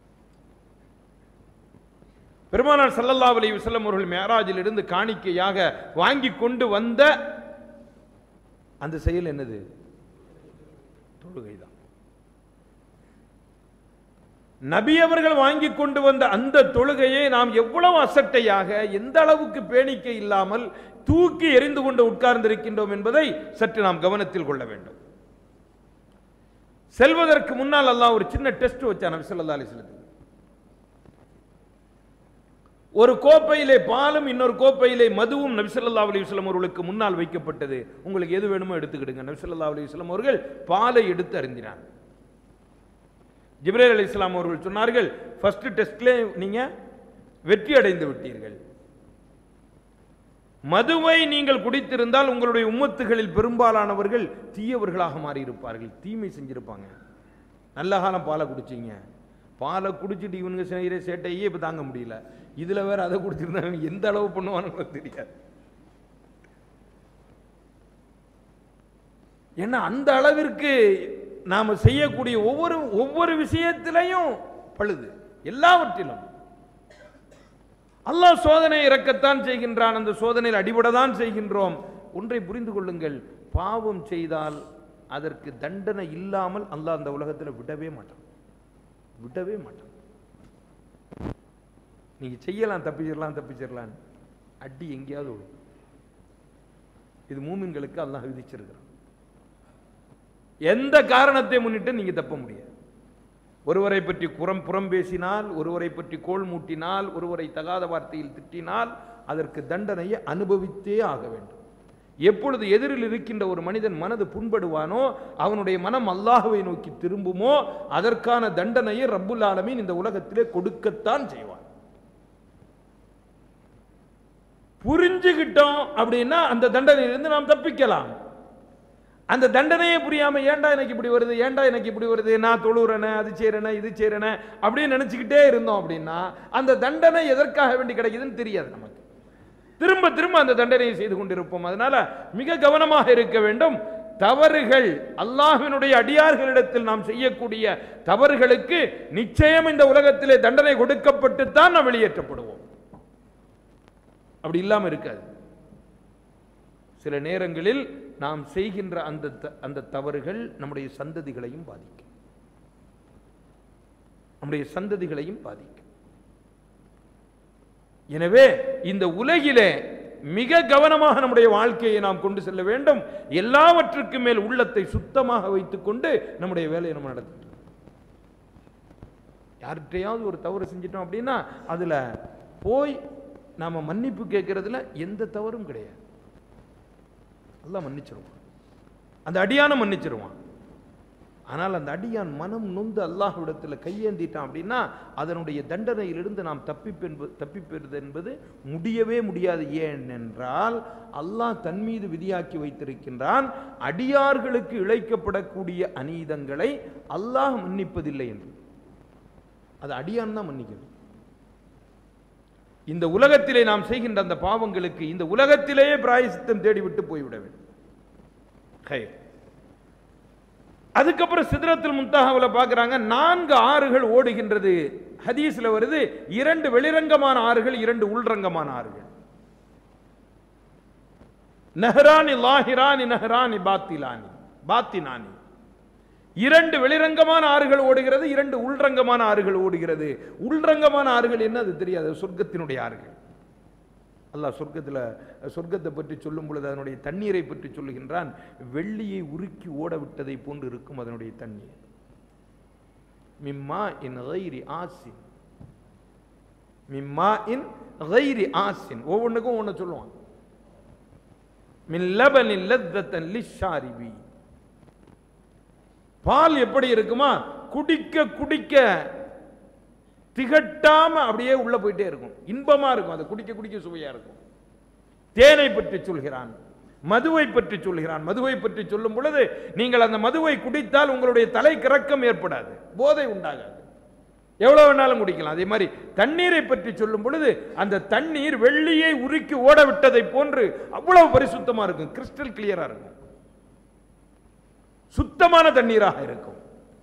பெருமானார் ஸல்லல்லாஹு அலைஹி வஸல்லம் அவர்கள் மேராஜில் இருந்து காணிக்கையாக வாங்கி கொண்டு வந்த அந்த செயல் என்னது தொழுகைதான் நபி அவர்கள் வாங்கி கொண்டு வந்த அந்த தொழுகையை நாம் எவ்வளவு அசட்டையாக எந்த அளவுக்கு பேணிக்கை இல்லாமல் தூக்கி எறிந்து கொண்டு உட்கார்ந்திருக்கின்றோம் என்பதை சற்று நாம் கவனத்தில் கொள்ள வேண்டும் செல்வதற்கு முன்னால் அல்லாஹ் ஒரு சின்ன டெஸ்ட் வச்சான் நபி ஸல்லல்லாஹு அலைஹி வஸல்லத்துக்கு ஒரு கோப்பையிலே பாலும் இன்னொரு கோப்பையிலே மதுவும் நபி ஸல்லல்லாஹு அலைஹி வஸல்லம் அவர்களுக்கு முன்னால் வைக்கப்பட்டது உங்களுக்கு எது வேணுமோ எடுத்துக்கிடுங்க நபி ஸல்லல்லாஹு அலைஹி வஸல்லம் அவர்கள் பாலை எடுத்து அருந்தினார் ஜிப்ரேல் அலி இஸ்லாம் அவர்கள் சொன்னார்கள் ஃபர்ஸ்ட் டெஸ்ட்ல நீங்க வெற்றி அடைந்து விட்டீர்கள் மதுவை நீங்கள் குடித்திருந்தால் உங்களுடைய உம்மத்துகளில் பெரும்பாலானவர்கள் தீயவர்களாக மாறி இருப்பார்கள் தீமை செஞ்சிருப்பாங்க நல்ல காலம் பாலை குடிச்சீங்க பாலை குடிச்சிட்டு இவனுங்க செய்கிற சேட்டையே இப்போ தாங்க முடியல இதுல வேற அதை குடிச்சிருந்தாங்க எந்த அளவு பண்ணுவானுங்களோ தெரியாது ஏன்னா அந்த அளவிற்கு நாம செய்யக்கூடிய ஒவ்வொரு ஒவ்வொரு விஷயத்திலையும் பழுது எல்லாவற்றிலும் அல்லாஹ் சோதனை இறக்கத்தான் செய்கின்றான் அந்த சோதனையில் அடிபடதான் செய்கின்றோம் ஒன்றை புரிந்து கொள்ளுங்கள் பாவம் செய்தால் அதற்கு தண்டனை இல்லாமல் அல்லாஹ் அந்த உலகத்தில் விடவே மாட்டான் விடவே மாட்டான் நீங்க செய்யலாம் தப்பிச்சிடலாம் தப்பிச்சிடலாம் அடி எங்கேயாவது விழும் இது மூமின்களுக்கு அல்லாஹ் விதிச்சிருக்கிறான் எந்த காரணத்தை முன்னிட்டு நீங்க தப்ப முடியாது ஒருவரை பற்றி புறம் புறம் பேசினால் ஒருவரை பற்றி கோல் மூட்டினால் ஒருவரை தகாத வார்த்தையில் திட்டினால் அதற்கு தண்டனையை அனுபவித்தே ஆக வேண்டும் எப்பொழுது எதிரில் இருக்கின்ற ஒரு மனிதன் மனது புண்படுவானோ அவனுடைய மனம் அல்லாஹுவை நோக்கி திரும்புமோ அதற்கான தண்டனையை ரப்புல் ஆலமீன் இந்த உலகத்திலே கொடுக்கத்தான் செய்வான் புரிஞ்சுகிட்டோம் அப்படின்னா அந்த தண்டனையிலிருந்து நாம் தப்பிக்கலாம் அந்த தண்டனையே புரியாம ஏன்டா எனக்கு இப்படி வருது ஏன்டா எனக்கு இப்படி வருது நான் தொழுறேனே அது செய்றேனே இது செய்றேனே அப்படின்னு நினைச்சுக்கிட்டே இருந்தோம் அப்படின்னா அந்த தண்டனை எதற்காக வேண்டி கிடைக்குதுன்னு தெரியாது நமக்கு திரும்ப திரும்ப அந்த தண்டனையை செய்து கொண்டிருப்போம் அதனால மிக கவனமாக இருக்க வேண்டும் தவறுகள் அல்லாஹ்வினுடைய அடியார்களிடத்தில் நாம் செய்யக்கூடிய தவறுகளுக்கு நிச்சயம் இந்த உலகத்திலே தண்டனை கொடுக்கப்பட்டுத்தான் நாம் வெளியேற்றப்படுவோம் அப்படி இல்லாம இருக்காது சில நேரங்களில் நாம் செய்கின்ற அந்த த- அந்த தவறுகள் நம்முடைய சந்ததிகளையும் பாதிக்கும் நம்முடைய சந்ததிகளையும் பாதிக்கும் எனவே இந்த உலகிலே மிக கவனமாக நம்முடைய வாழ்க்கையை நாம் கொண்டு செல்ல வேண்டும் எல்லாவற்றுக்கு மேல் உள்ளத்தை சுத்தமாக வைத்துக்கொண்டு நம்முடைய வேலையை நம்ம நடத்திட்டு யார்கிட்டையாவது ஒரு தவறு செஞ்சிட்டோம் அப்படின்னா அதுல போய் நாம மன்னிப்பு கேட்கறதுல எந்த தவறும் கிடையாது அல்லாஹ் மன்னிச்சிருவான் அந்த அடியான மன்னிச்சிருவான் ஆனால் அந்த அடியான் மனம் நொந்து அல்லாஹ்விடத்தில் கையேந்திட்டான் அப்படின்னா அதனுடைய தண்டனையிலிருந்து நாம் தப்பிப்பென்பது தப்பிப்பெறுது என்பது முடியவே முடியாது ஏன் என்றால் அல்லாஹ் தன் மீது விதியாக்கி வைத்திருக்கின்றான் அடியார்களுக்கு இழைக்கப்படக்கூடிய அநீதங்களை அல்லாஹ் மன்னிப்பதில்லை என்று அது அடியான் தான் மன்னிக்கணும் இந்த உலகத்திலே நாம் செய்கின்ற அந்த பாவங்களுக்கு இந்த உலகத்திலேயே பிராயசித்தம் தேடிவிட்டு போய்விட வேண்டும் ஹைர். அதுக்கப்புறம் சிதறத்தில் முன்தாகவில் பார்க்குறாங்க நான்கு ஆறுகள் ஓடுகின்றது ஹதீஸ்ல வருது இரண்டு வெளிரங்கமான ஆறுகள் இரண்டு உள்ரங்கமான ஆறுகள் நஹரானி லாஹிரானி நஹரானி பாத்திலானி பாத்தினானி இரண்டு வெளிரங்கமான ஆறுகள் ஓடுகிறது இரண்டு உள்ரங்கமான ஆறுகள் ஓடுகிறது உள்ரங்கமான ஆறுகள் என்ன அது தெரியாது சொர்க்கத்தினுடைய ஆறுகள் அல்லாஹ் சொர்க்கத்தில் சொர்க்கத்தை பற்றி சொல்லும் பொழுது அதனுடைய தண்ணீரை பற்றி சொல்லுகின்றான் வெள்ளியை உருக்கி ஓட விட்டதை போன்று இருக்கும் அதனுடைய தண்ணீர் மிம்மா இன் கைரி ஆசின் மிம்மா இன் கைரி ஆசின் ஒவ்வொன்றுக்கும் ஒன்று சொல்லுவான் மின் லபனின் லத்தத்தன் லிஷாரிபி பால் எப்படி இருக்குமா குடிக்க குடிக்க திகட்டாம அப்படியே உள்ள போயிட்டே இருக்கும் இன்பமா இருக்கும் அது குடிக்க குடிக்க சுவையா இருக்கும் தேனை பற்றி சொல்கிறான் மதுவை பற்றி சொல்கிறான் மதுவை பற்றி சொல்லும் பொழுது நீங்கள் அந்த மதுவை குடித்தால் உங்களுடைய தலை கிறக்கம் ஏற்படாது போதை உண்டாகாது எவ்வளவு வேணாலும் குடிக்கலாம் அதே மாதிரி தண்ணீரை பற்றி சொல்லும் பொழுது அந்த தண்ணீர் வெள்ளியை உருக்கி ஓட விட்டதை போன்று அவ்வளவு பரிசுத்தமா இருக்கும் கிறிஸ்டல் கிளியரா இருக்கும் சுத்தமான தண்ணீராக இருக்கும்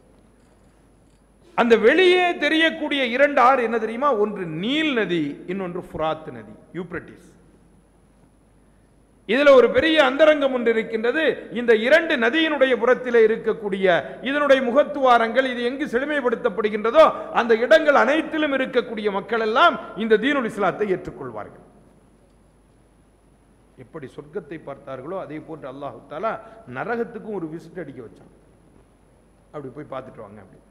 அந்த வெளியே தெரியக்கூடிய இரண்டு ஆறு என்ன தெரியுமா ஒன்று நீல் நதி இன்னொன்று ஃபுராத் நதி யூப்ரட்டிஸ் இதுல ஒரு பெரிய அந்தரங்கம் ஒன்று இருக்கின்றது இந்த இரண்டு நதியினுடைய புறத்திலே இருக்கக்கூடிய இதனுடைய முகத்துவாரங்கள் இது எங்கு செழுமைப்படுத்தப்படுகின்றதோ அந்த இடங்கள் அனைத்திலும் இருக்கக்கூடிய மக்கள் எல்லாம் இந்த தீனுல் இஸ்லாத்தை ஏற்றுக்கொள்வார்கள் எப்படி சொர்க்கத்தை பார்த்தார்களோ அதே போன்று அல்லாஹு தாலா நரகத்துக்கும் ஒரு விசிட் அடிக்க வச்சான் அப்படி போய் பார்த்துட்டு வாங்க அப்படி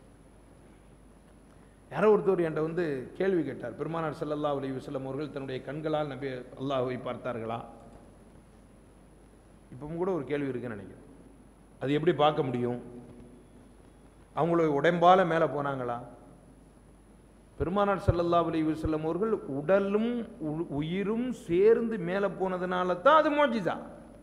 யாரோ ஒருத்தர் என்கிட்ட வந்து கேள்வி கேட்டார் பெருமானார் ஸல்லல்லாஹு அலைஹி வஸல்லம் அவர்கள் தன்னுடைய கண்களால் நபி அல்லாஹ்வை பார்த்தார்களா இப்பவும் கூட ஒரு கேள்வி இருக்குன்னு நினைக்கிறேன் அது எப்படி பார்க்க முடியும் அவங்கள உடம்பால மேலே போனாங்களா பெருமானார் ஸல்லல்லாஹு அலைஹி வஸல்லம் அவர்கள் உடலும் உ- உயிரும் சேர்ந்து மேலே போனதுனால தான் அது மோஜிதா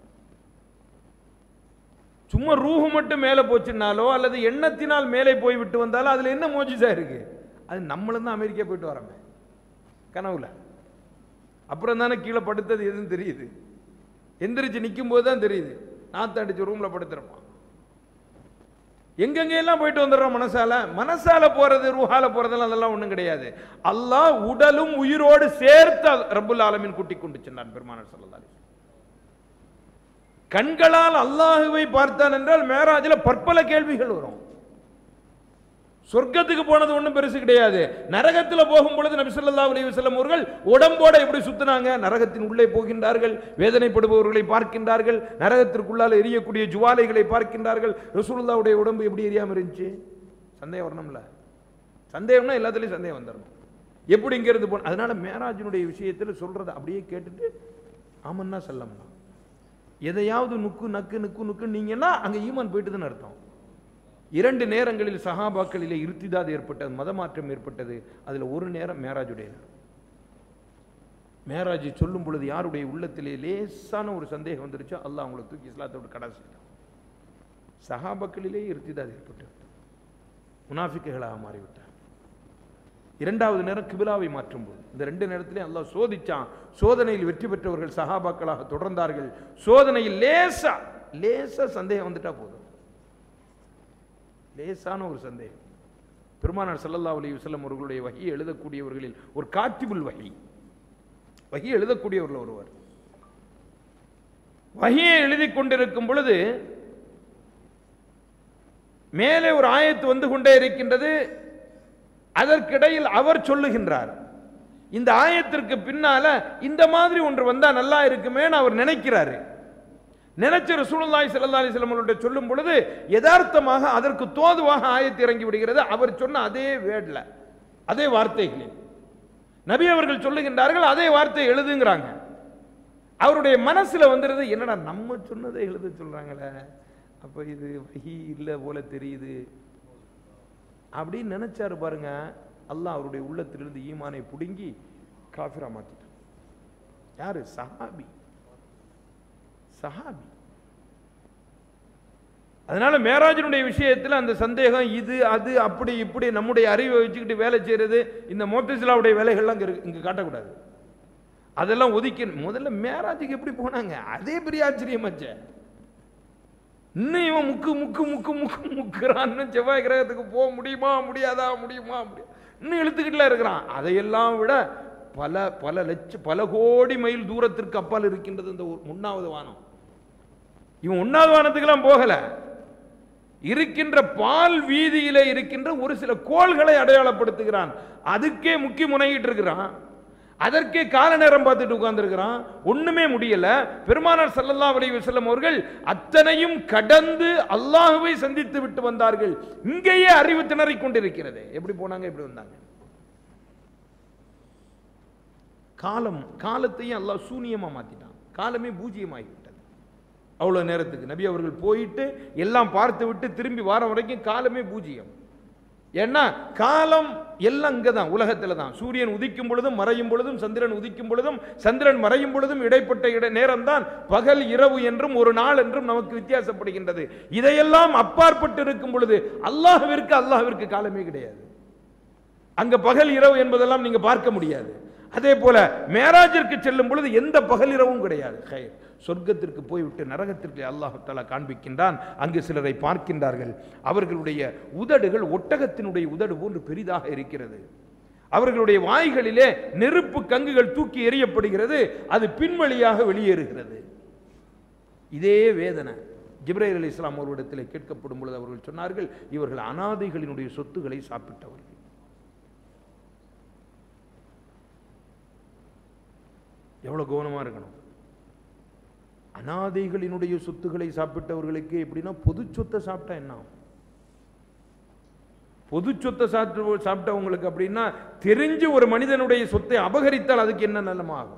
சும்மா ரூஹு மட்டும் மேலே போச்சுனாலோ அல்லது எண்ணத்தினால் மேலே போய் விட்டு வந்தாலோ அதுல என்ன மோஜிசா இருக்கு அது நம்மளும் தான் அமெரிக்கா போயிட்டு வரோமே கனவுல அப்புறம் தானே கீழே படுத்தது எதுன்னு தெரியுது எந்திரிச்சு நிற்கும் போது தான் தெரியுது நாத்து அடிச்சு ரூம்ல படுத்துறோமா எங்கெங்க எல்லாம் போயிட்டு வந்துடுறோம் மனசால மனசால போறது ரூஹால போறதெல்லாம் அதெல்லாம் ஒண்ணும் கிடையாது அல்லாஹ் உடலும் உயிரோடு சேர்த்து ரப்புல் ஆலமீன் கூட்டி கொண்டு சென்றான் பெருமானார் ஸல்லல்லாஹு அலைஹி வஸல்லம். கண்களால் அல்லாஹுவை பார்த்தான் என்றால் மேராஜில் பற்பல கேள்விகள் வரும் சொர்க்கத்துக்கு போனது ஒண்ணும் பெருசு கிடையாது நரகத்தில் போகும் பொழுது நபி ஸல்லல்லாஹு அலைஹி வஸல்லம் அவர்கள் உடம்போட எப்படி சுத்தினாங்க நரகத்தின் உள்ளே போகின்றார்கள் வேதனைப்படுபவர்களை பார்க்கின்றார்கள் நரகத்திற்குள்ளால எரியக்கூடிய ஜுவாலைகளை பார்க்கின்றார்கள் ரசூலுல்லாஹ்வுடைய உடம்பு எப்படி எரியாம இருந்துச்சு சந்தேகம் வரணும்ல சந்தேகம்னா எல்லாத்துலயும் சந்தேகம் வந்துடணும் எப்படி இங்க இருந்து போன அதனால மேராஜினுடைய விஷயத்துல சொல்றதை அப்படியே கேட்டுட்டு ஆமன்னா செல்லம்னா எதையாவது நுக்கு நக்கு நுக்கு நுக்கு நீங்கன்னா அங்க ஈமான் போயிட்டுதுன்னு அர்த்தம் இரண்டு நேரங்களில் சஹாபாக்களிலே இருத்திதாது ஏற்பட்டது மதமாற்றம் ஏற்பட்டது அதுல ஒரு நேரம் மேராஜுடைய நேரம் மேராஜ் சொல்லும் பொழுது யாருடைய உள்ளத்திலே லேசான ஒரு சந்தேகம் வந்துருச்சோ அல்லாஹ் அவங்களை தூக்கி இஸ்லாத்தோடு கடை செய்தான் சஹாபாக்களிலே இருத்திதாது ஏற்பட்டது முனாஃபிக்குகளாக மாறிவிட்டார் இரண்டாவது நேரம் கிபிலாவை மாற்றும் போது இந்த ரெண்டு நேரத்திலே அல்லாஹ் சோதிச்சான் சோதனையில் வெற்றி பெற்றவர்கள் சஹாபாக்களாக தொடர்ந்தார்கள் சோதனையில் லேசா லேசா சந்தேகம் வந்துட்டா போதும் லேசான ஒரு சந்தேகம் பெருமானார் ஸல்லல்லாஹு அலைஹி வஸல்லம் அவர்களுடைய வகி எழுதக்கூடியவர்களில் ஒரு காத்திபுல் வகி வகி எழுதக்கூடியவர்கள் ஒருவர் வகியை எழுதி கொண்டிருக்கும் பொழுது மேலே ஒரு ஆயத்து வந்து கொண்டே இருக்கின்றது அதற்கிடையில் அவர் சொல்லுகின்றார் இந்த ஆயத்திற்கு பின்னால இந்த மாதிரி ஒன்று வந்தா நல்லா இருக்குமேன்னு அவர் நினைக்கிறாரு நினைச்ச ரசூலுல்லாஹி ஸல்லல்லாஹு அலைஹி வஸல்லம் அவர்கள்ட்ட சொல்லும் பொழுது யதார்த்தமாக அதற்கு தோதுவாக ஆயத்து இறங்கி விடுகிறது அவர் சொன்ன அதே வேர்ட்ல அதே வார்த்தைகளில் நபி அவர்கள் சொல்லுகின்றார்கள் அதே வார்த்தை எழுதுங்கிறாங்க அவருடைய மனசுல வந்துருது என்னடா நம்ம சொன்னதை எழுத சொல்றாங்களே அப்ப இது வஹி இல்ல போல தெரியுது அப்படின்னு நினைச்சாரு பாருங்க அல்லாஹ் அவருடைய உள்ளத்திலிருந்து ஈமானை புடுங்கி காஃபிரா மாத்திட்டான் யாரு சஹாபி சஹாபி அதனால மேராஜனுடைய விஷயத்தில் அந்த சந்தேகம் இது அது அப்படி இப்படி நம்முடைய அறிவை வச்சுக்கிட்டு வேலை செய்யறது இந்த மோத்தசிலாவுடைய வேலைகள்லாம் இங்க இருக்கு- இங்க காட்டக்கூடாது அதெல்லாம் ஒதுக்கி முதல்ல மேராஜுக்கு எப்படி போனாங்க அதே பெரிய ஆச்சரியமாச்சே இன்னும் இவன் முக்கு முக்கு முக்கு முக்கு முக்குறான்னு செவ்வாய் கிரகத்துக்கு போக முடியுமா முடியாதா முடியுமா முடியும் இன்னும் இழுத்துக்கிட்டுல இருக்கிறான் அதையெல்லாம் விட பல பல லட்ச பல கோடி மைல் தூரத்திற்கு அப்பால் இருக்கின்றது இந்த ஒரு முன்னாவது வானம் இவன் ஒன்னாவது வானத்துக்கெல்லாம் போகல இருக்கின்ற பால் வீதியிலே இருக்கின்ற ஒரு சில கோள்களை அடையாளப்படுத்துகிறான் அதுக்கே முக்கிய முனையிட்டு இருக்கிறான் அதற்கே கால நேரம் பார்த்துட்டு உட்கார்ந்திருக்கிறான் ஒண்ணுமே முடியல பெருமானார் ஸல்லல்லாஹு அலைஹி வஸல்லம் அவர்கள் அத்தனையும் கடந்து அல்லாஹ்வை சந்தித்து விட்டு வந்தார்கள் இங்கேயே அறிவு திணறிக் கொண்டிருக்கிறது எப்படி போனாங்க எப்படி வந்தாங்க காலம் காலத்தையும் அல்லாஹ் சூனியமா மாத்திட்டான் காலமே பூஜ்ஜியமாகி விட்டது அவ்வளவு நேரத்துக்கு நபி அவர்கள் போயிட்டு எல்லாம் பார்த்து விட்டு திரும்பி வாரம் வரைக்கும் காலமே பூஜ்ஜியம் ஏன்னா காலம் எல்லாம் இங்கே தான் உலகத்தில் தான் சூரியன் உதிக்கும் பொழுதும் மறையும் பொழுதும் சந்திரன் உதிக்கும் பொழுதும் சந்திரன் மறையும் பொழுதும் இடைப்பட்ட இட நேரம் தான் பகல் இரவு என்றும் ஒரு நாள் என்றும் நமக்கு வித்தியாசப்படுகின்றது இதையெல்லாம் அப்பாற்பட்டு இருக்கும் பொழுது அல்லாஹ்விற்கு அல்லாஹ்விற்கு காலமே கிடையாது அங்க பகல் இரவு என்பதெல்லாம் நீங்க பார்க்க முடியாது அதே போல மேராஜிற்கு செல்லும் பொழுது எந்த பகல் இரவும் கிடையாது ஹைர். சொர்க்கத்திற்கு போய்விட்டு நரகத்திற்கு அல்லாஹ் தஆலா காண்பிக்கின்றான் அங்கு சிலரை பார்க்கின்றார்கள் அவர்களுடைய உதடுகள் ஒட்டகத்தினுடைய உதடு போன்று பெரிதாக இருக்கிறது அவர்களுடைய வாய்களிலே நெருப்பு கங்குகள் தூக்கி எறியப்படுகிறது அது பின்வழியாக வெளியேறுகிறது இதே வேதனை ஜிப்ரைல் அலி இஸ்லாம் அவர்களிடத்தில் கேட்கப்படும் பொழுது அவர்கள் சொன்னார்கள் இவர்கள் அனாதைகளினுடைய சொத்துக்களை சாப்பிட்டவர்கள் எவ்வளவு கவனமா இருக்கணும் அனாதைகளினுடைய சொத்துக்களை சாப்பிட்டவர்களுக்கு எப்படின்னா பொது சொத்தை சாப்பிட்டா என்ன ஆகும்? பொது சொத்தை சாப்பிட்டு சாப்பிட்டவங்களுக்கு அப்படின்னா தெரிஞ்சு ஒரு மனிதனுடைய சொத்தை அபகரித்தால் அதுக்கு என்ன நிலைமை ஆகும்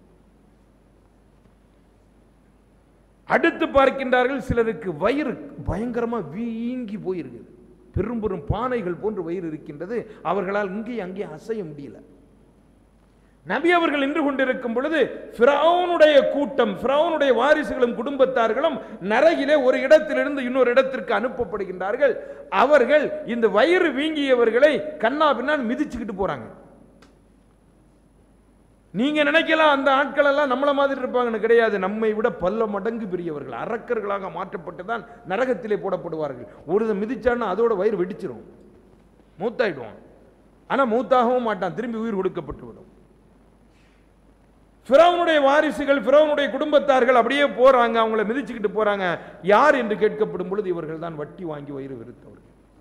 அடுத்து பார்க்கின்றார்கள் சிலருக்கு வயிறு பயங்கரமா வீங்கி போயிருக்குது பெரும் பெரும் பானைகள் போன்று வயிறு இருக்கின்றது அவர்களால் இங்கே அங்கே அசைய முடியல நபி அவர்கள் நின்று கொண்டிருக்கும் பொழுது ஃபிரௌனுடைய கூட்டம் ஃபிரௌனுடைய வாரிசுகளும் குடும்பத்தார்களும் நரகிலே ஒரு இடத்திலிருந்து இன்னொரு இடத்திற்கு அனுப்பப்படுகின்றார்கள் அவர்கள் இந்த வயிறு வீங்கியவர்களை கண்ணா பின்னால் மிதிச்சுக்கிட்டு போறாங்க நீங்க நினைக்கலாம் அந்த ஆட்கள் எல்லாம் நம்மள மாதிரி இருப்பாங்கன்னு கிடையாது நம்மை விட பல மடங்கு பெரியவர்கள் அரக்கர்களாக மாற்றப்பட்டு தான் நரகத்திலே போடப்படுவார்கள் ஒரு மிதிச்சான்னா அதோட வயிறு வெடிச்சிரும் மூத்தாயிடுவான் ஆனா மூத்தாகவும் மாட்டான் திரும்பி உயிர் கொடுக்கப்பட்டு விடும் ஃபிரௌனுடைய வாரிசுகள் ஃபிரௌனுடைய குடும்பத்தார்கள் அப்படியே போறாங்க அவங்கள மிதிச்சுக்கிட்டு போறாங்க யார் என்று கேட்கப்படும் பொழுது இவர்கள் தான் வட்டி வாங்கி வயிறு வெறுத்தவர்கள்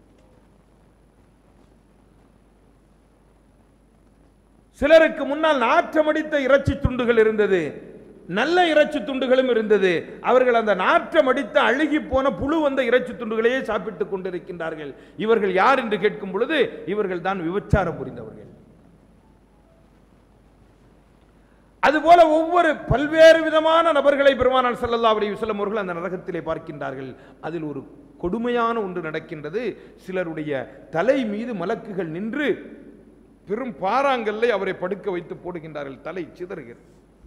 சிலருக்கு முன்னால் நாற்றமடித்த இறைச்சி துண்டுகள் இருந்தது நல்ல இறைச்சி துண்டுகளும் இருந்தது அவர்கள் அந்த நாற்றம் அடித்த அழுகி போன புழு வந்த இறைச்சி துண்டுகளையே சாப்பிட்டுக் கொண்டிருக்கின்றார்கள் இவர்கள் யார் என்று கேட்கும் பொழுது இவர்கள் தான் விபச்சாரம் புரிந்தவர்கள் அதுபோல ஒவ்வொரு பல்வேறு விதமான நபர்களை பெருமானார் ஸல்லல்லாஹு அலைஹி வஸல்லம் அவர்கள் அந்த நரகத்திலே பார்க்கின்றார்கள் அதில் ஒரு கொடுமையான ஒன்று நடக்கின்றது சிலருடைய தலை மீது மலக்குகள் நின்று பெரும் பாறாங்கல்லை அவரை படுக்க வைத்து போடுகின்றார்கள் தலை சிதறுகிறது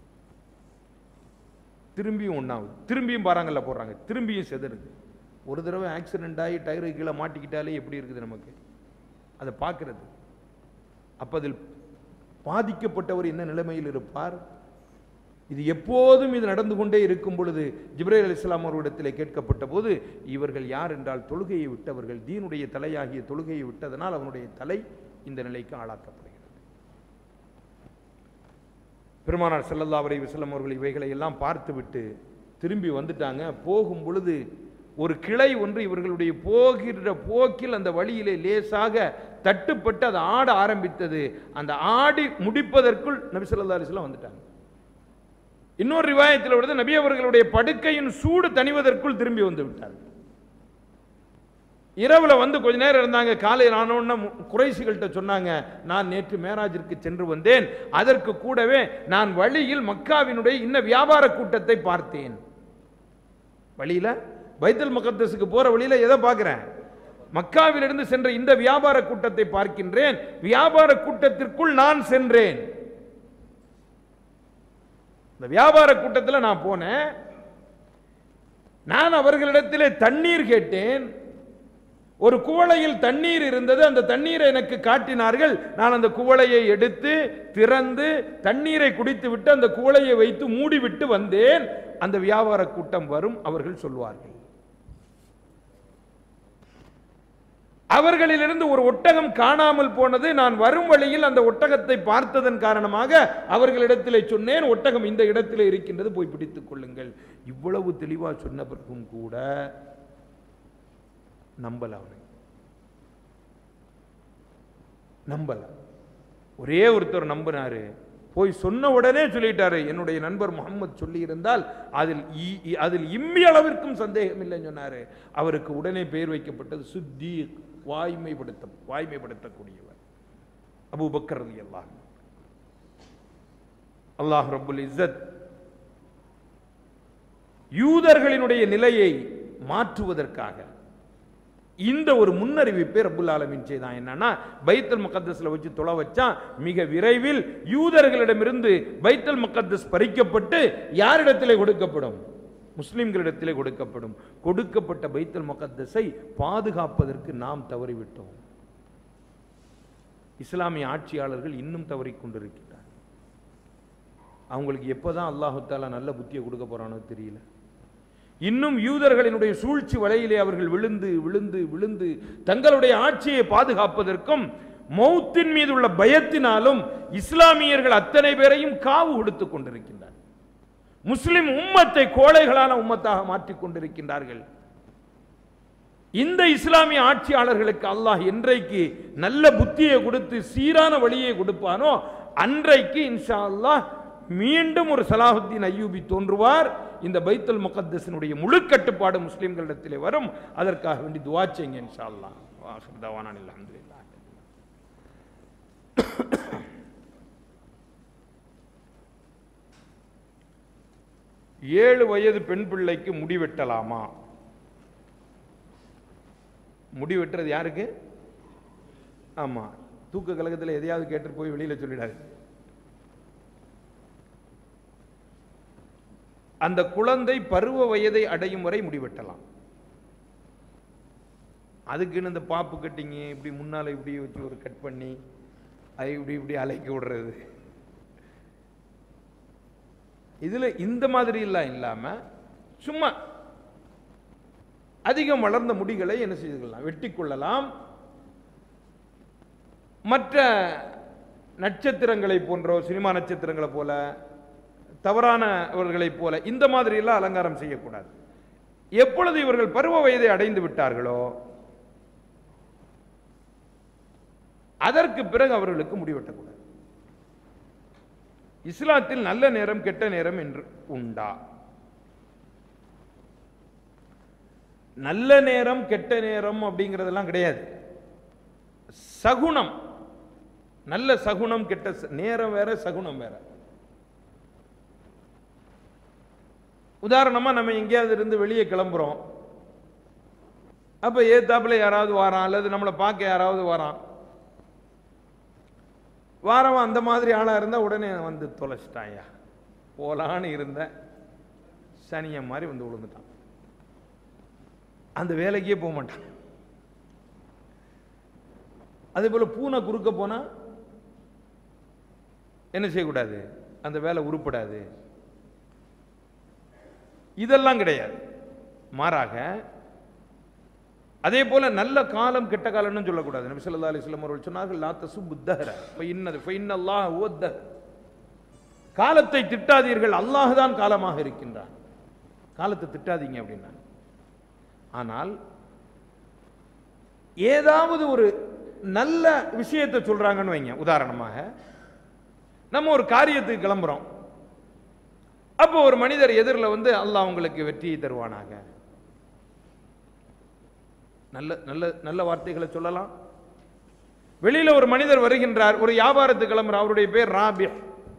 திரும்பியும் ஒன்றாவது திரும்பியும் பாறாங்கல்ல போடுறாங்க திரும்பியும் சிதறுது ஒரு தடவை ஆக்சிடென்ட் ஆகி டயரு கீழே மாட்டிக்கிட்டாலே எப்படி இருக்குது நமக்கு அதை பார்க்கிறது அப்ப அதில் பாதிக்கப்பட்டவர் என்ன நிலைமையில் இருப்பார் இது எப்போதும் இது நடந்து கொண்டே இருக்கும் பொழுது ஜிப்ரேல் அலிஸ்லாம் அவரிடத்திலே கேட்கப்பட்ட போது இவர்கள் யார் என்றால் தொழுகையை விட்டவர்கள் தீனுடைய தலையாகிய தொழுகையை விட்டதனால் அவனுடைய தலை இந்த நிலைக்கு ஆளாக்கப்படுகிறது பெருமானார் ஸல்லல்லாஹு அலைஹி வஸல்லம் அவர்கள் இவைகளை எல்லாம் பார்த்துவிட்டு திரும்பி வந்துட்டாங்க போகும் பொழுது ஒரு கிளை ஒன்று இவர்களுடைய போகிற போக்கில் அந்த வழியிலே லேசாக தட்டுப்பட்டு அது ஆட ஆரம்பித்தது அந்த ஆடி முடிப்பதற்குள் நபி ஸல்லல்லாஹு அலைஹி வஸல்லம் வந்துட்டாங்க இன்னொரு ரிவாயத்தில் வருது நபி அவர்களுடைய படுக்கையின் சூடு தணிவதற்குள் திரும்பி வந்து விட்டார்கள் இரவுல வந்து கொஞ்ச நேரம் இருந்தாங்க காலையில் ஆனோன்னா குறைசிகள்கிட்ட சொன்னாங்க நான் நேற்று மேராஜிற்கு சென்று வந்தேன் அதற்கு கூடவே நான் வழியில் மக்காவினுடைய இன்ன வியாபார கூட்டத்தை பார்த்தேன் வழியில பைத்தல் முகத்தஸுக்கு போற வழியில எதை பார்க்கிறேன் மக்காவிலிருந்து சென்ற இந்த வியாபார கூட்டத்தை பார்க்கின்றேன் வியாபார கூட்டத்திற்குள் நான் சென்றேன் இந்த வியாபார கூட்டத்தில் நான் போனேன் நான் அவர்களிடத்திலே தண்ணீர் கேட்டேன் ஒரு குவளையில் தண்ணீர் இருந்தது அந்த தண்ணீரை எனக்கு காட்டினார்கள் நான் அந்த குவளையை எடுத்து திறந்து தண்ணீரை குடித்து விட்டு அந்த குவளையை வைத்து மூடிவிட்டு வந்தேன் அந்த வியாபார கூட்டம் வரும் அவர்கள் சொல்வார்கள் அவர்களிலிருந்து ஒரு ஒட்டகம் காணாமல் போனது நான் வரும் வழியில் அந்த ஒட்டகத்தை பார்த்ததன் காரணமாக அவர்களிடத்திலே சொன்னேன் ஒட்டகம் இந்த இடத்திலே இருக்கின்றது போய் பிடித்துக் கொள்ளுங்கள் இவ்வளவு தெளிவா சொன்ன பிறகும் கூட நம்பல அவனை நம்பல ஒரே ஒருத்தர் நம்பினாரு போய் சொன்ன உடனே சொல்லிட்டாரு என்னுடைய நண்பர் முகமது சொல்லி இருந்தால் அதில் இ- இ- அதில் இம்மி அளவிற்கும் சந்தேகம் இல்லைன்னு சொன்னாரு அவருக்கு உடனே பெயர் வைக்கப்பட்டது சுத்தி வாய்மைப்படுத்த வாய்மைப்படுத்தக்கூடியவர் அபூபக்கர் ரலியல்லாஹு அன்ஹு. அல்லாஹ் ரப்புல் இஸ்ஸத் யூதர்களினுடைய நிலையை மாற்றுவதற்காக இந்த ஒரு முன்னறிவிப்பை ரப்புல் ஆலமீன் செய்தான் என்னன்னா பைத்தல் முகத்தஸ்ல வச்சு தொலை வச்சா மிக விரைவில் யூதர்களிடமிருந்து பைத்தல் முகத்தஸ் பறிக்கப்பட்டு யாரிடத்திலே கொடுக்கப்படும் முஸ்லிம்களிடத்திலே கொடுக்கப்படும் கொடுக்கப்பட்ட பைத்தல் முகத்தஸை பாதுகாப்பதற்கு நாம் தவறிவிட்டோம் இஸ்லாமிய ஆட்சியாளர்கள் இன்னும் தவறிக் கொண்டிருக்கிறார் அவங்களுக்கு எப்போதான் அல்லாஹு தாலா நல்ல புத்தியை கொடுக்க போறானோ தெரியல இன்னும் யூதர்களினுடைய சூழ்ச்சி வலையிலே அவர்கள் விழுந்து விழுந்து விழுந்து தங்களுடைய ஆட்சியை பாதுகாப்பதற்கும் மௌத்தின் மீது உள்ள பயத்தினாலும் இஸ்லாமியர்கள் அத்தனை பேரையும் காவு கொடுத்துக் கொண்டிருக்கின்றார் முஸ்லிம் உம்மத்தை கோழைகளான உம்மத்தாக மாற்றிக் கொண்டிருக்கின்றார்கள் இந்த இஸ்லாமிய ஆட்சியாளர்களுக்கு அல்லாஹ் என்றைக்கு நல்ல புத்தியை கொடுத்து சீரான வழியை கொடுப்பானோ அன்றைக்கு இன்ஷா அல்லாஹ் மீண்டும் ஒரு சலாஹுத்தீன் அய்யூபி தோன்றுவார் இந்த பைத்துல் முகத்தஸினுடைய முழு கட்டுப்பாடு முஸ்லிம்களிடத்திலே வரும் அதற்காக வேண்டி துவா செய்யுங்க இன்ஷா அல்லாஹ் வாஹிர் தவானா அல்ஹம்துலில்லாஹ் ஏழு வயது பெண் பிள்ளைக்கு முடி வெட்டலாமா முடி வெட்டுறது யாருக்கு ஆமா தூக்க கழகத்தில் எதையாவது கேட்டு போய் வெளியில சொல்லிடாது அந்த குழந்தை பருவ வயதை அடையும் வரை முடி வெட்டலாம் அதுக்குன்னு இந்த பாப்பு கட்டிங்க இப்படி முன்னால இப்படி வச்சு ஒரு கட் பண்ணி அதை இப்படி இப்படி அலைக்கி விடுறது இதுல இந்த மாதிரி எல்லாம் இல்லாம சும்மா அதிகம் வளர்ந்த முடிகளை என்ன செய்து கொள்ளலாம் வெட்டி கொள்ளலாம் மற்ற நட்சத்திரங்களை போன்றோ சினிமா நட்சத்திரங்களை போல தவறானவர்களைப் போல இந்த மாதிரி எல்லாம் அலங்காரம் செய்யக்கூடாது எப்பொழுது இவர்கள் பருவ வயதை அடைந்து விட்டார்களோ அதற்கு பிறகு அவர்களுக்கு முடிவெட்டக்கூடாது இஸ்லாத்தில் நல்ல நேரம் கெட்ட நேரம் என்று உண்டா நல்ல நேரம் கெட்ட நேரம் அப்படிங்கிறதெல்லாம் கிடையாது சகுனம் நல்ல சகுனம் கெட்ட ச- நேரம் வேற சகுனம் வேற உதாரணமா நம்ம எங்கேயாவது இருந்து வெளியே கிளம்புறோம் அப்ப ஏத்தாப்புல யாராவது வாரான் அல்லது நம்மளை பார்க்க யாராவது வாரான் வாரவன் அந்த மாதிரி ஆளா இருந்தா உடனே வந்து தொலைச்சிட்டாயா போலான்னு இருந்த சனிய மாதிரி வந்து விழுந்துட்டான் அந்த வேலைக்கே போக மாட்டான் அதே போல பூனை குறுக்க போனா என்ன செய்யக்கூடாது அந்த வேலை உருப்படாது இதெல்லாம் கிடையாது மாறாக அதே போல நல்ல காலம் கெட்ட காலம்னு சொல்லக்கூடாது நபி ஸல்லல்லாஹு அலைஹி வஸல்லம் அவர்கள் சொன்னார்கள் லா தசுப்பு தஹர ஃபைன்னது ஃபைன்னல்லாஹ் ஹுவ தஹர் காலத்தை திட்டாதீர்கள் அல்லாஹ் தான் காலமாக இருக்கின்றான் காலத்தை திட்டாதீங்க அப்படின்னா ஆனால் ஏதாவது ஒரு நல்ல விஷயத்தை சொல்றாங்கன்னு வைங்க உதாரணமாக நம்ம ஒரு காரியத்துக்கு கிளம்புறோம் அப்போ ஒரு மனிதர் எதிரில் வந்து அல்லாஹ் உங்களுக்கு வெற்றியை தருவானாக நல்ல நல்ல நல்ல வார்த்தைகளை சொல்லலாம் வெளியில ஒரு மனிதர் வருகின்றார் ஒரு வியாபாரத்துக்கு கிளம்புற அவருடைய பேர் ராபி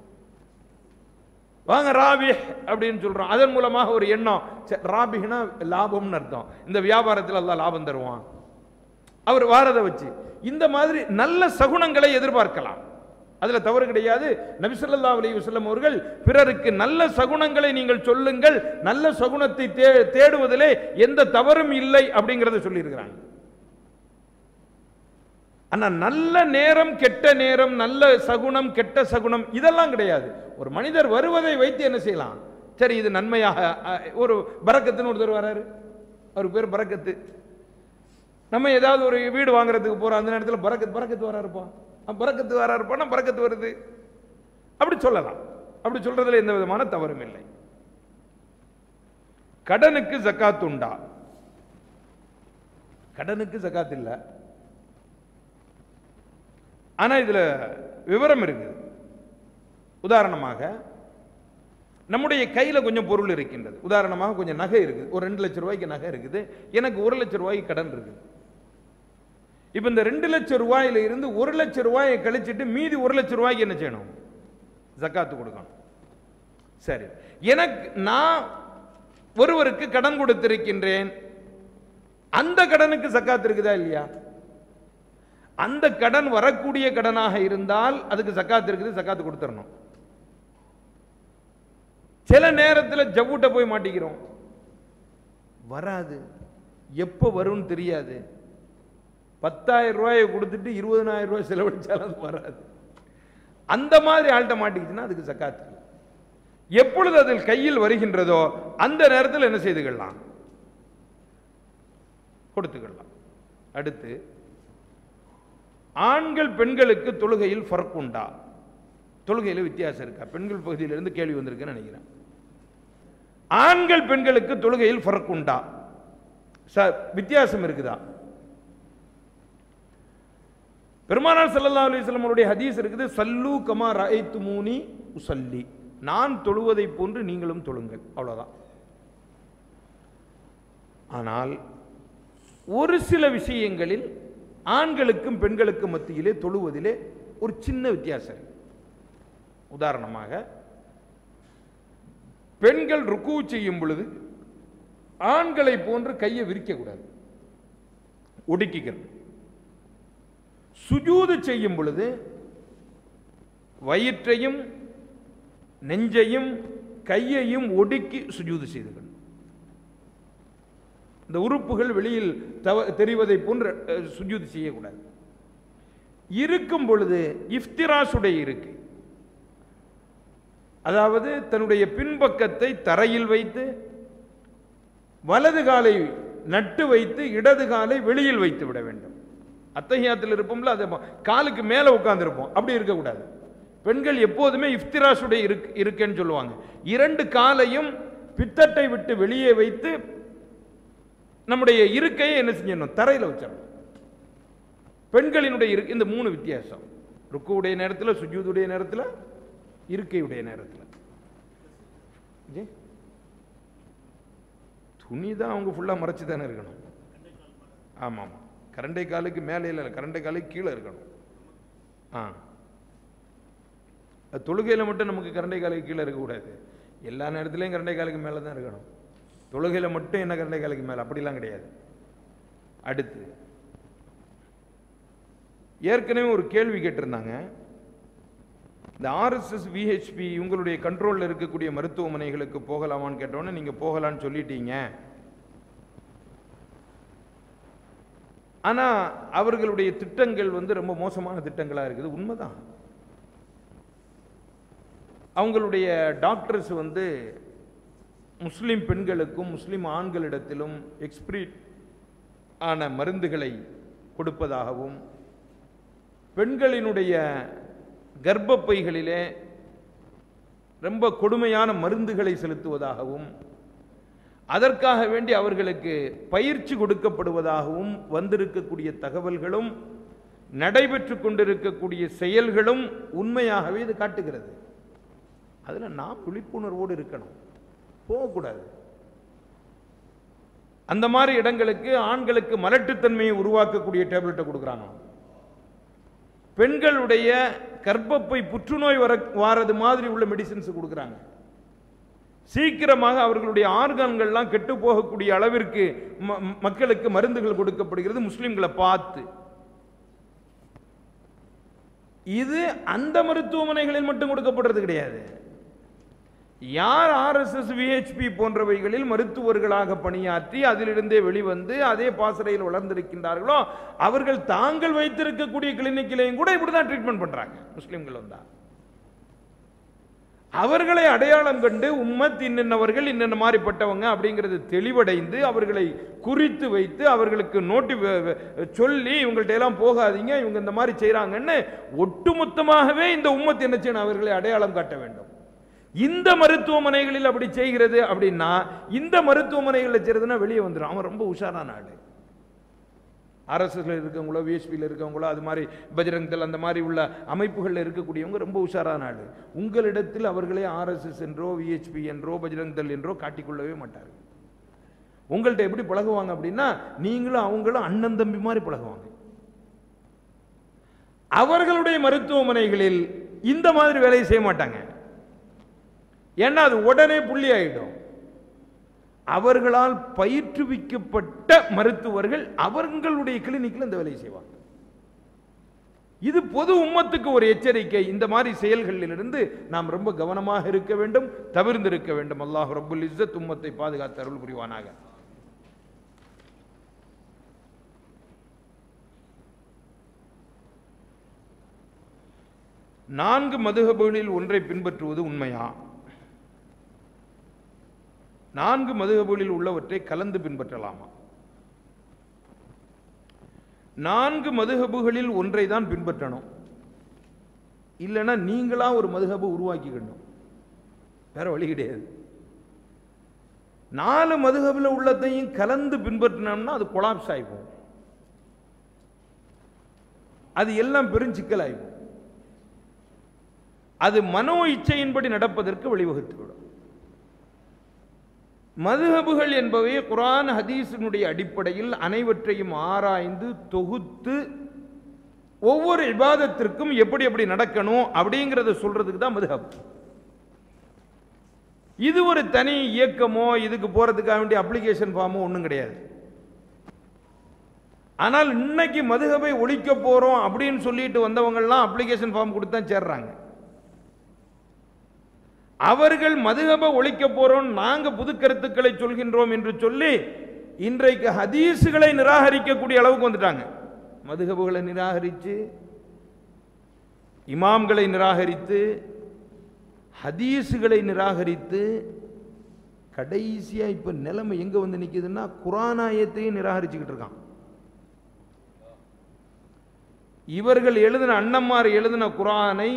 வாங்க ராபி அப்படின்னு சொல்றோம் அதன் மூலமாக ஒரு எண்ணம் சரி, ராபிஹ்னா லாபம்னு அர்த்தம் இந்த வியாபாரத்தில் அல்லாஹ் லாபம் தருவான் அவர் வாரதை வச்சு இந்த மாதிரி நல்ல சகுனங்களை எதிர்பார்க்கலாம் அதுல தவறு கிடையாது நபி ஸல்லல்லாஹு அலைஹி வஸல்லம் அவர்கள் பிறருக்கு நல்ல சகுனங்களை நீங்கள் சொல்லுங்கள் நல்ல சகுனத்தை தே- தேடுவதிலே எந்த தவறும் இல்லை அப்படிங்கறத சொல்லியிருக்கிறாங்க ஆனா நல்ல நேரம் கெட்ட நேரம் நல்ல சகுனம் கெட்ட சகுனம் இதெல்லாம் கிடையாது ஒரு மனிதர் வருவதை வைத்து என்ன செய்யலாம் சரி இது நன்மையாக அஹ், ஒரு பரக்கத்துன்னு ஒருத்தர் வராரு அவர் பேர் பரக்கத்து நம்ம ஏதாவது ஒரு வீடு வாங்குறதுக்கு போறோம் அந்த நேரத்தில் பரக்கத்து பரக்கத்து வராருப்பா அஹ், பரக்கத்து வராருப்பானா பரக்கத்து வருது அப்படி சொல்லலாம் அப்படி சொல்றதுல எந்த விதமான தவறும் இல்லை கடனுக்கு ஜக்காத் உண்டா கடனுக்கு ஜகாத் இல்லை ஆனா இதுல விவரம் இருக்குது உதாரணமாக நம்முடைய கையில கொஞ்சம் பொருள் இருக்கின்றது உதாரணமாக கொஞ்சம் நகை இருக்குது ஒரு ரெண்டு லட்சம் ரூபாய்க்கு நகை இருக்குது எனக்கு ஒரு லட்சம் ரூபாய்க்கு கடன் இருக்குது இப்ப இந்த ரெண்டு லட்சம் ரூபாயில இருந்து ஒரு லட்சம் ரூபாயை கழிச்சிட்டு மீதி ஒரு லட்சம் ரூபாய்க்கு என்ன செய்யணும் ஜக்காத்து கொடுக்கணும் சரி எனக்கு நான் ஒருவருக்கு கடன் கொடுத்திருக்கின்றேன் அந்த கடனுக்கு ஜக்காத் இருக்குதா இல்லையா அந்த கடன் வரக்கூடிய கடனாக இருந்தால் அதுக்கு ஜக்காத் இருக்குது ஜக்காத்து கொடுத்துடணும் சில நேரத்தில் ஜவ்வுட்ட போய் மாட்டிக்கிறோம் வராது எப்போ வரும்னு தெரியாது பத்தாயிரம் ரூபாயை கொடுத்துட்டு இருபதனாயிரம் ரூபாய் செலவழிச்சாலும் அது வராது அந்த மாதிரி ஆள்கிட்ட மாட்டிக்கிச்சுன்னா அதுக்கு ஜக்காத் இல்லை. எப்பொழுது அதில் கையில் வருகின்றதோ அந்த நேரத்தில் என்ன செய்துக்கலாம் கொடுத்துக்கலாம் அடுத்து ஆண்கள் பெண்களுக்கு தொழுகையில் ஃபர்க் உண்டா தொழுகையில் வித்தியாசம் இருக்கா பெண்கள் பகுதியிலிருந்து கேள்வி வந்திருக்குன்னு நினைக்கிறேன் ஆண்கள் பெண்களுக்கு தொழுகையில் ஃபர்க் உண்டா சார் வித்தியாசம் இருக்குதா பெருமானார் ஸல்லல்லாஹு அலைஹி வஸல்லம் அவருடைய ஹதீஸ் இருக்குது சல்லு கமா ரஐத்து மூனி உசல்லி நான் தொழுவதை போன்று நீங்களும் தொழுங்கள் அவ்வளவுதான் ஆனால் ஒரு சில விஷயங்களில் ஆண்களுக்கும் பெண்களுக்கும் மத்தியிலே தொழுவதிலே ஒரு சின்ன வித்தியாசம் இருக்கு. உதாரணமாக பெண்கள் ருக்கு செய்யும் பொழுது ஆண்களை போன்று கையை விரிக்க கூடாது ஒடுக்கிக்கிறது சுஜூது செய்யும் பொழுது வயிற்றையும் நெஞ்சையும் கையையும் ஒடுக்கி சுஜூது செய்துகள் இந்த உறுப்புகள் வெளியில் தவ தெரிவதை போன்ற அஹ், சுஜூது செய்யக்கூடாது இருக்கும் பொழுது இஃப்திராசுடைய இருக்கு அதாவது தன்னுடைய பின்பக்கத்தை தரையில் வைத்து வலது காலை நட்டு வைத்து இடது காலை வெளியில் வைத்து விட வேண்டும் அத்தகையாத்தில் இருப்போம்ல அது காலுக்கு மேலே உட்கார்ந்திருப்போம் அப்படி இருக்கக்கூடாது பெண்கள் எப்போதுமே இஃப்திராசுடைய இருக் இருக்கேன்னு சொல்லுவாங்க இரண்டு காலையும் பித்தட்டை விட்டு வெளியே வைத்து நம்முடைய இருக்கையை என்ன செஞ்சிடணும் தரையில் வச்சிடணும் பெண்களினுடைய இருக்கு இந்த மூணு வித்தியாசம் ருக்குவுடைய நேரத்தில் சுஜூதுடைய நேரத்தில் இருக்கையுடைய நேரத்தில் ஜி? துணி தான் அவங்க ஃபுல்லாக மறைச்சு தானே இருக்கணும் ஆமாம் ஆமாம் கரண்டை காலுக்கு மேலே இல்லை கரண்டை காலுக்கு கீழே இருக்கணும் ஆ அது தொழுகையில் மட்டும் நமக்கு கரண்டை காலுக்கு கீழே இருக்கக்கூடாது எல்லா நேரத்துலையும் கரண்டை காலுக்கு மேலே தான் இருக்கணும் தொழுகையில் மட்டும் என்ன கரண்டை காலுக்கு மேலே அப்படிலாம் கிடையாது அடுத்து ஏற்கனவே ஒரு கேள்வி கேட்டிருந்தாங்க இந்த ஆர்எஸ்எஸ் விஹெச்பி உங்களுடைய கண்ட்ரோலில் இருக்கக்கூடிய மருத்துவமனைகளுக்கு போகலாமான்னு கேட்டோன்னே நீங்கள் போகலான்னு சொல்லிட்டீங்க ஆனால் அவர்களுடைய திட்டங்கள் வந்து ரொம்ப மோசமான திட்டங்களாக இருக்குது உண்மைதான் அவங்களுடைய டாக்டர்ஸ் வந்து முஸ்லிம் பெண்களுக்கும் முஸ்லிம் ஆண்களிடத்திலும் எக்ஸ்பிரீட் ஆன மருந்துகளை கொடுப்பதாகவும் பெண்களினுடைய கர்ப்பப்பைகளிலே ரொம்ப கொடுமையான மருந்துகளை செலுத்துவதாகவும் அதற்காக வேண்டி அவர்களுக்கு பயிற்சி கொடுக்கப்படுவதாகவும் வந்திருக்கக்கூடிய தகவல்களும் நடைபெற்று கொண்டிருக்கக்கூடிய செயல்களும் உண்மையாகவே இது காட்டுகிறது அதில் நாம் விழிப்புணர்வோடு இருக்கணும் போகக்கூடாது அந்த மாதிரி இடங்களுக்கு ஆண்களுக்கு மலட்டுத்தன்மையை உருவாக்கக்கூடிய டேப்லெட்டை கொடுக்குறாங்க பெண்களுடைய கர்ப்பப்பை புற்றுநோய் வர வாரது மாதிரி உள்ள மெடிசின்ஸ் கொடுக்குறாங்க சீக்கிரமாக அவர்களுடைய ஆர்கான்கள்லாம் கெட்டு போகக்கூடிய அளவிற்கு ம- மக்களுக்கு மருந்துகள் கொடுக்கப்படுகிறது முஸ்லிம்களை பார்த்து இது அந்த மருத்துவமனைகளில் மட்டும் கொடுக்கப்படுறது கிடையாது யார் ஆர்எஸ்எஸ் விஹெச்பி போன்றவைகளில் மருத்துவர்களாக பணியாற்றி அதிலிருந்தே வெளிவந்து அதே பாசறையில் வளர்ந்திருக்கின்றார்களோ அவர்கள் தாங்கள் வைத்திருக்கக்கூடிய கிளினிக்கிலையும் கூட இப்படி தான் ட்ரீட்மெண்ட் பண்றாங்க முஸ்லிம்கள் வந்தா அவர்களை அடையாளம் கண்டு உம்மத் இன்னென்னவர்கள் இன்னென்ன மாதிரிப்பட்டவங்க அப்படிங்கிறது தெளிவடைந்து அவர்களை குறித்து வைத்து அவர்களுக்கு நோட்டி வ- வ- சொல்லி இவங்கள்ட்ட எல்லாம் போகாதீங்க இவங்க இந்த மாதிரி செய்றாங்கன்னு ஒட்டுமொத்தமாகவே இந்த உம்மத் என்ன செய்யணும் அவர்களை அடையாளம் காட்ட வேண்டும் இந்த மருத்துவமனைகளில் அப்படி செய்கிறது அப்படின்னா இந்த மருத்துவமனைகளில் செய்யறதுன்னா வெளியே வந்துடும் அவன் ரொம்ப உஷாரான ஆளு ஆர்எஸ்எஸ்ல இருக்கவங்களோ விஎஸ்பியில் இருக்கவங்களோ அது மாதிரி பஜ்ரங் தள் அந்த மாதிரி உள்ள அமைப்புகளில் இருக்கக்கூடியவங்க ரொம்ப உஷாரான ஆள் உங்களிடத்தில் அவர்களே ஆர்எஸ்எஸ் என்றோ விஹெச்பி என்றோ பஜ்ரங் தள் என்றோ காட்டிக்கொள்ளவே மாட்டார்கள் உங்கள்கிட்ட எப்படி பழகுவாங்க அப்படின்னா நீங்களும் அவங்களும் அண்ணன் தம்பி மாதிரி பழகுவாங்க அவர்களுடைய மருத்துவமனைகளில் இந்த மாதிரி வேலையை செய்ய மாட்டாங்க ஏன்னா அது உடனே புள்ளி ஆயிடும் அவர்களால் பயிற்றுவிக்கப்பட்ட மருத்துவர்கள் அவர்களுடைய கிளினிக்கில் இந்த வேலையை செய்வாங்க இது பொது உம்மத்துக்கு ஒரு எச்சரிக்கை இந்த மாதிரி செயல்களிலிருந்து நாம் ரொம்ப கவனமாக இருக்க வேண்டும் தவிர்ந்திருக்க வேண்டும் அல்லாஹ் ரப்புல் இஸ்ஸத் உம்மத்தை பாதுகாத்து அருள் புரிவானாக நான்கு மதுகபுகளில் ஒன்றை பின்பற்றுவது உண்மையா நான்கு மதுகபுகளில் உள்ளவற்றை கலந்து பின்பற்றலாமா நான்கு மதுகபுகளில் ஒன்றை தான் பின்பற்றணும் இல்லைன்னா நீங்களா ஒரு மதுகபு உருவாக்கிக்கணும் வேற வழி கிடையாது நாலு மதுகபில் உள்ளதையும் கலந்து பின்பற்றினோம்னா அது கொலாப்ஸ் ஆயிப்போம் அது எல்லாம் பெருஞ்சிக்கலாயிடும் அது மனோ இச்சையின்படி நடப்பதற்கு வழிவகுத்துவிடும் மதுஹபுகள் என்பவை குரான் ஹதீஸினுடைய அடிப்படையில் அனைவற்றையும் ஆராய்ந்து தொகுத்து ஒவ்வொரு இபாதத்திற்கும் எப்படி எப்படி நடக்கணும் அப்படிங்கிறத சொல்றதுக்கு தான் மதுஹப் இது ஒரு தனி இயக்கமோ இதுக்கு போறதுக்காக வேண்டிய அப்ளிகேஷன் ஃபார்மோ ஒன்றும் கிடையாது ஆனால் இன்னைக்கு மதுகபை ஒழிக்க போறோம் அப்படின்னு சொல்லிட்டு வந்தவங்கெல்லாம் அப்ளிகேஷன் ஃபார்ம் கொடுத்து தான் சேர்றாங்க அவர்கள் மதுகப ஒழிக்க போறோம் நாங்க புது கருத்துக்களை சொல்கின்றோம் என்று சொல்லி இன்றைக்கு ஹதீஸுகளை நிராகரிக்கக்கூடிய அளவுக்கு வந்துட்டாங்க மதுகபுகளை நிராகரித்து இமாம்களை நிராகரித்து ஹதீஸுகளை நிராகரித்து கடைசியா இப்ப நிலைமை எங்க வந்து நிக்குதுன்னா குரானாயத்தையும் நிராகரிச்சுக்கிட்டு இருக்கான் இவர்கள் எழுதின அண்ணம்மார் எழுதின குரானை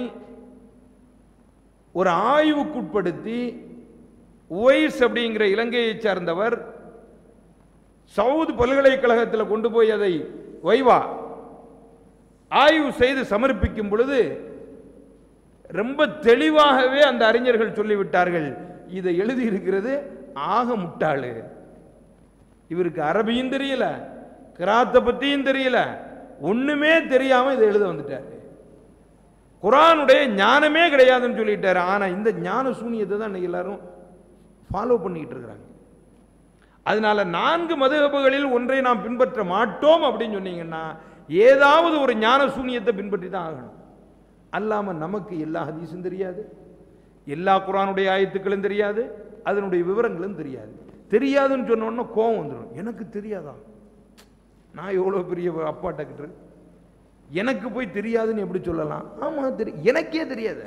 ஒரு ஆய்வுக்குட்படுத்தி உவைஸ் அப்படிங்கிற இலங்கையை சார்ந்தவர் சவுத் பல்கலைக்கழகத்தில் கொண்டு போய் அதை வைவா ஆய்வு செய்து சமர்ப்பிக்கும் பொழுது ரொம்ப தெளிவாகவே அந்த அறிஞர்கள் சொல்லிவிட்டார்கள் இதை எழுதி இருக்கிறது ஆக முட்டாளு இவருக்கு அரபியும் தெரியல கிராத்தை பத்தியும் தெரியல ஒண்ணுமே தெரியாம இதை எழுத வந்துட்டாரு குரானுடைய ஞானமே கிடையாதுன்னு சொல்லிட்டாரு ஆனா இந்த ஞான சூனியத்தை தான் இன்னைக்கு எல்லாரும் ஃபாலோ பண்ணிக்கிட்டு இருக்கிறாங்க அதனால நான்கு மதுகபுகளில் ஒன்றை நாம் பின்பற்ற மாட்டோம் அப்படின்னு சொன்னீங்கன்னா ஏதாவது ஒரு ஞான சூனியத்தை பின்பற்றி தான் ஆகணும் அல்லாம நமக்கு எல்லா ஹதீஸும் தெரியாது எல்லா குரானுடைய ஆயத்துக்களும் தெரியாது அதனுடைய விவரங்களும் தெரியாது தெரியாதுன்னு சொன்ன உடனே கோவம் வந்துடும் எனக்கு தெரியாதா நான் எவ்வளோ பெரிய அப்பாட்ட கிட்ட எனக்கு போய் தெரியாதுன்னு எப்படி சொல்லலாம் ஆமா தெரியும் எனக்கே தெரியாத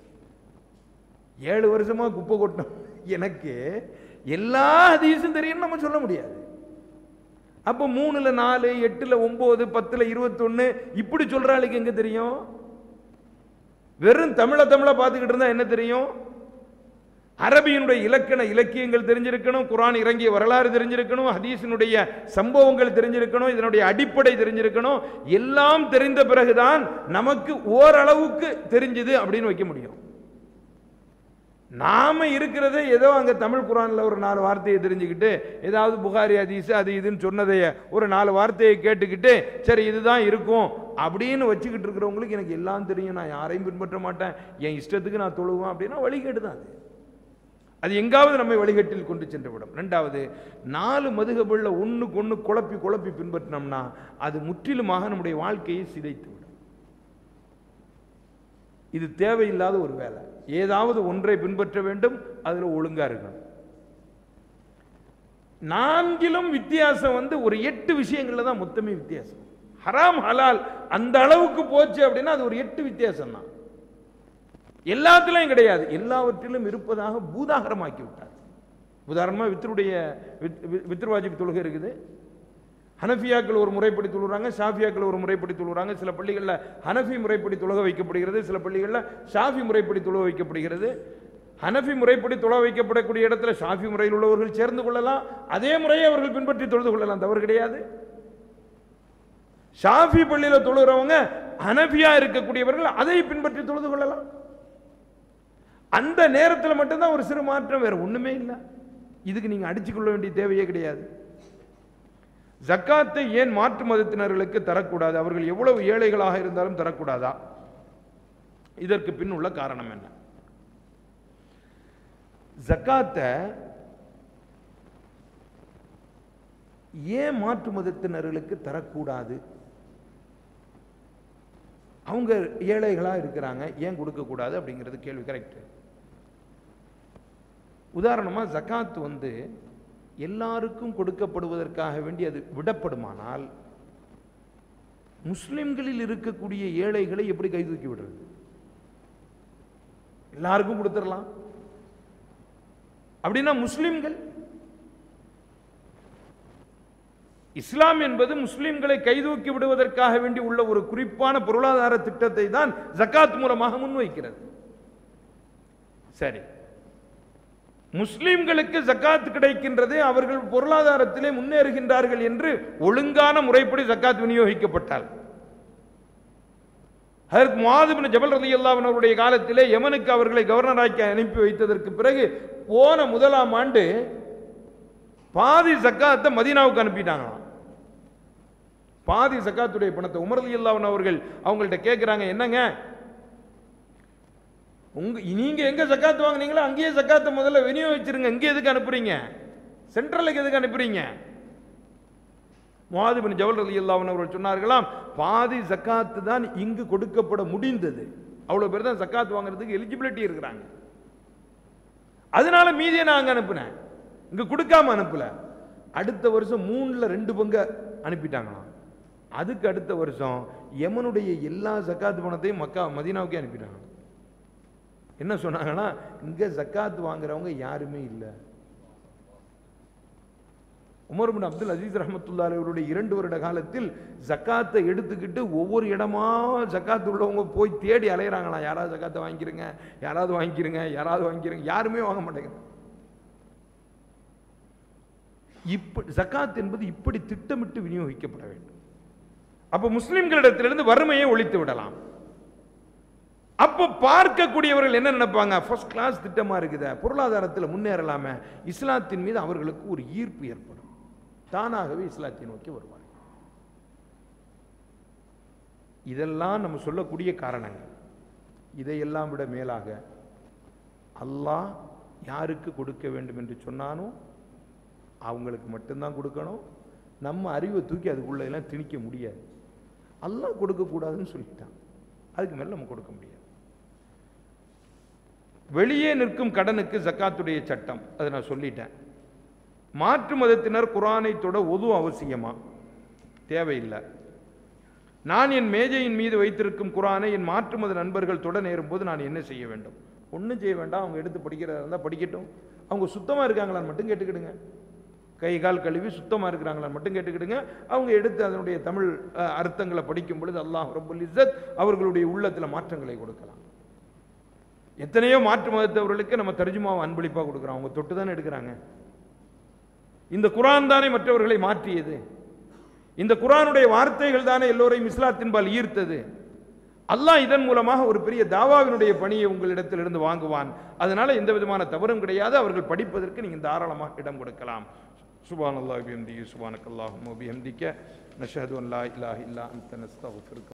ஏழு வருஷமா குப்பை கொட்டணும் எனக்கு எல்லா ஹதீஸும் தெரியும்னு நம்ம சொல்ல முடியாது அப்போ மூணுல நாலு எட்டுல ஒன்பது பத்துல இருபத்தொன்னு இப்படி சொல்ற ஆளுக்கு எங்க தெரியும் வெறும் தமிழ தமிழ பார்த்துக்கிட்டு இருந்தா என்ன தெரியும் அரபியினுடைய இலக்கண இலக்கியங்கள் தெரிஞ்சிருக்கணும் குரான் இறங்கிய வரலாறு தெரிஞ்சிருக்கணும் ஹதீஸினுடைய சம்பவங்கள் தெரிஞ்சிருக்கணும் இதனுடைய அடிப்படை தெரிஞ்சிருக்கணும் எல்லாம் தெரிந்த பிறகுதான் நமக்கு ஓரளவுக்கு தெரிஞ்சது அப்படின்னு வைக்க முடியும் நாம இருக்கிறதே ஏதோ அங்க தமிழ் குரான்ல ஒரு நாலு வார்த்தையை தெரிஞ்சுக்கிட்டு ஏதாவது புகாரி ஹதீஸ் அது இதுன்னு சொன்னதைய ஒரு நாலு வார்த்தையை கேட்டுக்கிட்டு சரி இதுதான் இருக்கும் அப்படின்னு வச்சுக்கிட்டு இருக்கிறவங்களுக்கு எனக்கு எல்லாம் தெரியும் நான் யாரையும் பின்பற்ற மாட்டேன் என் இஷ்டத்துக்கு நான் தொழுவேன் அப்படின்னா வழிகேடு தான் அது அது எங்காவது நம்மை வழிகட்டில் கொண்டு சென்று விடும் ரெண்டாவது நாலு மதுகபுள்ள ஒண்ணுக்கு ஒண்ணு குழப்பி குழப்பி பின்பற்றினோம்னா அது முற்றிலுமாக நம்முடைய வாழ்க்கையை சிதைத்து விடும் இது தேவையில்லாத ஒரு வேலை ஏதாவது ஒன்றை பின்பற்ற வேண்டும் அதுல ஒழுங்கா இருக்கணும் நான்கிலும் வித்தியாசம் வந்து ஒரு எட்டு விஷயங்கள்ல தான் மொத்தமே வித்தியாசம் ஹராம் ஹலால் அந்த அளவுக்கு போச்சு அப்படின்னா அது ஒரு எட்டு வித்தியாசம் தான் எல்லாத்திலையும் கிடையாது எல்லாவற்றிலும் இருப்பதாக பூதாகரமாக்கி விட்டார் உதாரணமா வித்தருடைய வித்ருவாஜிப் தொழுகை இருக்குது ஹனஃபியாக்கள் ஒரு முறைப்படி தொழுகிறாங்க ஷாஃபியாக்கள் ஒரு முறைப்படி தொழுகிறாங்க சில பள்ளிகளில் ஹனஃபி முறைப்படி தொழுக வைக்கப்படுகிறது சில பள்ளிகளில் ஷாஃபி முறைப்படி தொழுக வைக்கப்படுகிறது ஹனஃபி முறைப்படி தொழ வைக்கப்படக்கூடிய இடத்துல ஷாஃபி முறையில் உள்ளவர்கள் சேர்ந்து கொள்ளலாம் அதே முறையை அவர்கள் பின்பற்றி தொழுது கொள்ளலாம் தவறு கிடையாது ஷாஃபி பள்ளியில தொழுகிறவங்க ஹனபியா இருக்கக்கூடியவர்கள் அதை பின்பற்றி தொழுது கொள்ளலாம் அந்த நேரத்தில் மட்டும்தான் ஒரு சிறு மாற்றம் வேற ஒண்ணுமே இல்லை இதுக்கு நீங்க அடிச்சுக்கொள்ள வேண்டிய தேவையே கிடையாது ஜக்காத்தை ஏன் மாற்று மதத்தினர்களுக்கு தரக்கூடாது அவர்கள் எவ்வளவு ஏழைகளாக இருந்தாலும் தரக்கூடாதா இதற்கு பின் உள்ள காரணம் என்ன ஜக்காத்தை ஏன் மாற்று மதத்தினர்களுக்கு தரக்கூடாது அவங்க ஏழைகளா இருக்கிறாங்க ஏன் கொடுக்கக்கூடாது அப்படிங்கிறது கேள்வி கரெக்ட் உதாரணமா ஜக்காத் வந்து எல்லாருக்கும் கொடுக்கப்படுவதற்காக வேண்டி அது விடப்படுமானால் முஸ்லிம்களில் இருக்கக்கூடிய ஏழைகளை எப்படி கை தூக்கி விடுறது எல்லாருக்கும் கொடுத்துடலாம் அப்படின்னா முஸ்லிம்கள் இஸ்லாம் என்பது முஸ்லிம்களை கைதூக்கி விடுவதற்காக வேண்டி உள்ள ஒரு குறிப்பான பொருளாதார திட்டத்தை தான் ஜக்காத் மூலமாக முன்வைக்கிறது சரி முஸ்லிம்களுக்கு ஜக்காத் கிடைக்கின்றது அவர்கள் பொருளாதாரத்திலே முன்னேறுகின்றார்கள் என்று ஒழுங்கான முறைப்படி ஜக்காத் விநியோகிக்கப்பட்டால் அதற்கு முவாதுபின் ஜபல் ரதி அவருடைய காலத்திலே யமனுக்கு அவர்களை கவர்னராக்கி அனுப்பி வைத்ததற்கு பிறகு போன முதலாம் ஆண்டு பாதி ஜக்காத்தை மதீனாவுக்கு அனுப்பிட்டாங்களாம் பாதி ஜக்காத்துடைய பணத்தை உமர் அலி அவர்கள் அவங்கள்ட்ட கேட்குறாங்க என்னங்க உங்க நீங்க எங்க ஜக்காத்து வாங்குனீங்களோ அங்கேயே ஜக்காத்தை முதல்ல விநியோகிச்சிருங்க இங்கே எதுக்கு அனுப்புறீங்க சென்ட்ரலுக்கு எதுக்கு அனுப்புறீங்க முவாதிபின் ஜவல் அலி அவர்கள் சொன்னார்களாம் பாதி ஜக்காத்து தான் இங்கு கொடுக்கப்பட முடிந்தது அவ்வளவு பேர் தான் ஜக்காத் வாங்குறதுக்கு எலிஜிபிலிட்டி இருக்கிறாங்க அதனால மீதியை நான் அங்க அனுப்புனேன் இங்க கொடுக்காம அனுப்பல அடுத்த வருஷம் மூணுல ரெண்டு பங்கு அனுப்பிட்டாங்களாம் அதுக்கு அடுத்த வருஷம் யமனுடைய எல்லா ஜக்காத் பணத்தையும் மக்கா மதீனாவுக்கே அனுப்பிட்டாங்க என்ன சொன்னாங்கன்னா இங்க ஜக்காத் வாங்குறவங்க யாருமே இல்லை உமர் பின் அப்துல் அசீஸ் ரஹமத்துல்லா அவருடைய இரண்டு வருட காலத்தில் ஜக்காத்தை எடுத்துக்கிட்டு ஒவ்வொரு இடமா ஜக்காத் உள்ளவங்க போய் தேடி அலையிறாங்களாம் யாராவது ஜக்காத்தை வாங்கிக்கிறங்க யாராவது வாங்கிக்கிறங்க யாராவது வாங்கிக்கிறங்க யாருமே வாங்க மாட்டேங்கிறாங்க இப்படி ஜக்காத் என்பது இப்படி திட்டமிட்டு விநியோகிக்கப்பட வேண்டும் அப்ப முஸ்லிம்களிடத்திலிருந்து வறுமையை ஒழித்து விடலாம் அப்போ பார்க்கக்கூடியவர்கள் என்ன நினைப்பாங்க ஃபர்ஸ்ட் கிளாஸ் திட்டமா இருக்குதே பொருளாதாரத்தில் முன்னேறலாமே இஸ்லாத்தின் மீது அவர்களுக்கு ஒரு ஈர்ப்பு ஏற்படும் தானாகவே இஸ்லாத்தை நோக்கி வருவார் இதெல்லாம் நம்ம சொல்லக்கூடிய காரணங்கள் இதையெல்லாம் விட மேலாக அல்லாஹ் யாருக்கு கொடுக்க வேண்டும் என்று சொன்னானோ அவங்களுக்கு மட்டும்தான் கொடுக்கணும் நம்ம அறிவை தூக்கி அதுக்குள்ள எல்லாம் திணிக்க முடியாது அல்லாஹ் கொடுக்கக்கூடாதுன்னு சொல்லிட்டான் அதுக்கு மேல நம்ம கொடுக்க முடியாது வெளியே நிற்கும் கடனுக்கு ஜக்காத்துடைய சட்டம் அதை நான் சொல்லிட்டேன் மாற்று மதத்தினர் குரானை தொட ஒது அவசியமா தேவையில்லை நான் என் மேஜையின் மீது வைத்திருக்கும் குரானை என் மாற்று மத நண்பர்கள் தொட நேரும்போது நான் என்ன செய்ய வேண்டும் ஒன்றும் செய்ய வேண்டாம் அவங்க எடுத்து படிக்கிறதா இருந்தால் படிக்கட்டும் அவங்க சுத்தமாக இருக்காங்களான்னு மட்டும் கேட்டுக்கிடுங்க கை கால் கழுவி சுத்தமாக இருக்கிறாங்களான்னு மட்டும் கேட்டுக்கிடுங்க அவங்க எடுத்து அதனுடைய தமிழ் அஹ், அர்த்தங்களை படிக்கும் பொழுது அல்லாஹ் ரபுல் இஸ்ஸத் அவர்களுடைய உள்ளத்தில் மாற்றங்களை கொடுக்கலாம் எத்தனையோ மாற்று மதத்தவர்களுக்கு நம்ம தர்ஜுமாவை அன்பளிப்பாக கொடுக்குறோம் அவங்க தொட்டு தானே எடுக்கிறாங்க இந்த குரான் தானே மற்றவர்களை மாற்றியது இந்த குரானுடைய வார்த்தைகள் தானே எல்லோரையும் இஸ்லாத்தின்பால் ஈர்த்தது அல்லாஹ் இதன் மூலமாக ஒரு பெரிய தாவாவினுடைய பணியை உங்களிடத்திலிருந்து வாங்குவான் அதனால எந்த விதமான தவறும் கிடையாது அவர்கள் படிப்பதற்கு நீங்கள் தாராளமாக இடம் கொடுக்கலாம் சுபான் அல்லாஹ் பிஹம்திகி சுபானக் அல்லாஹும் பிஹம்திக்க நஷஹது அன் லா இலாஹ இல்லா அன்த நஸ்தக்ஃபிருக்க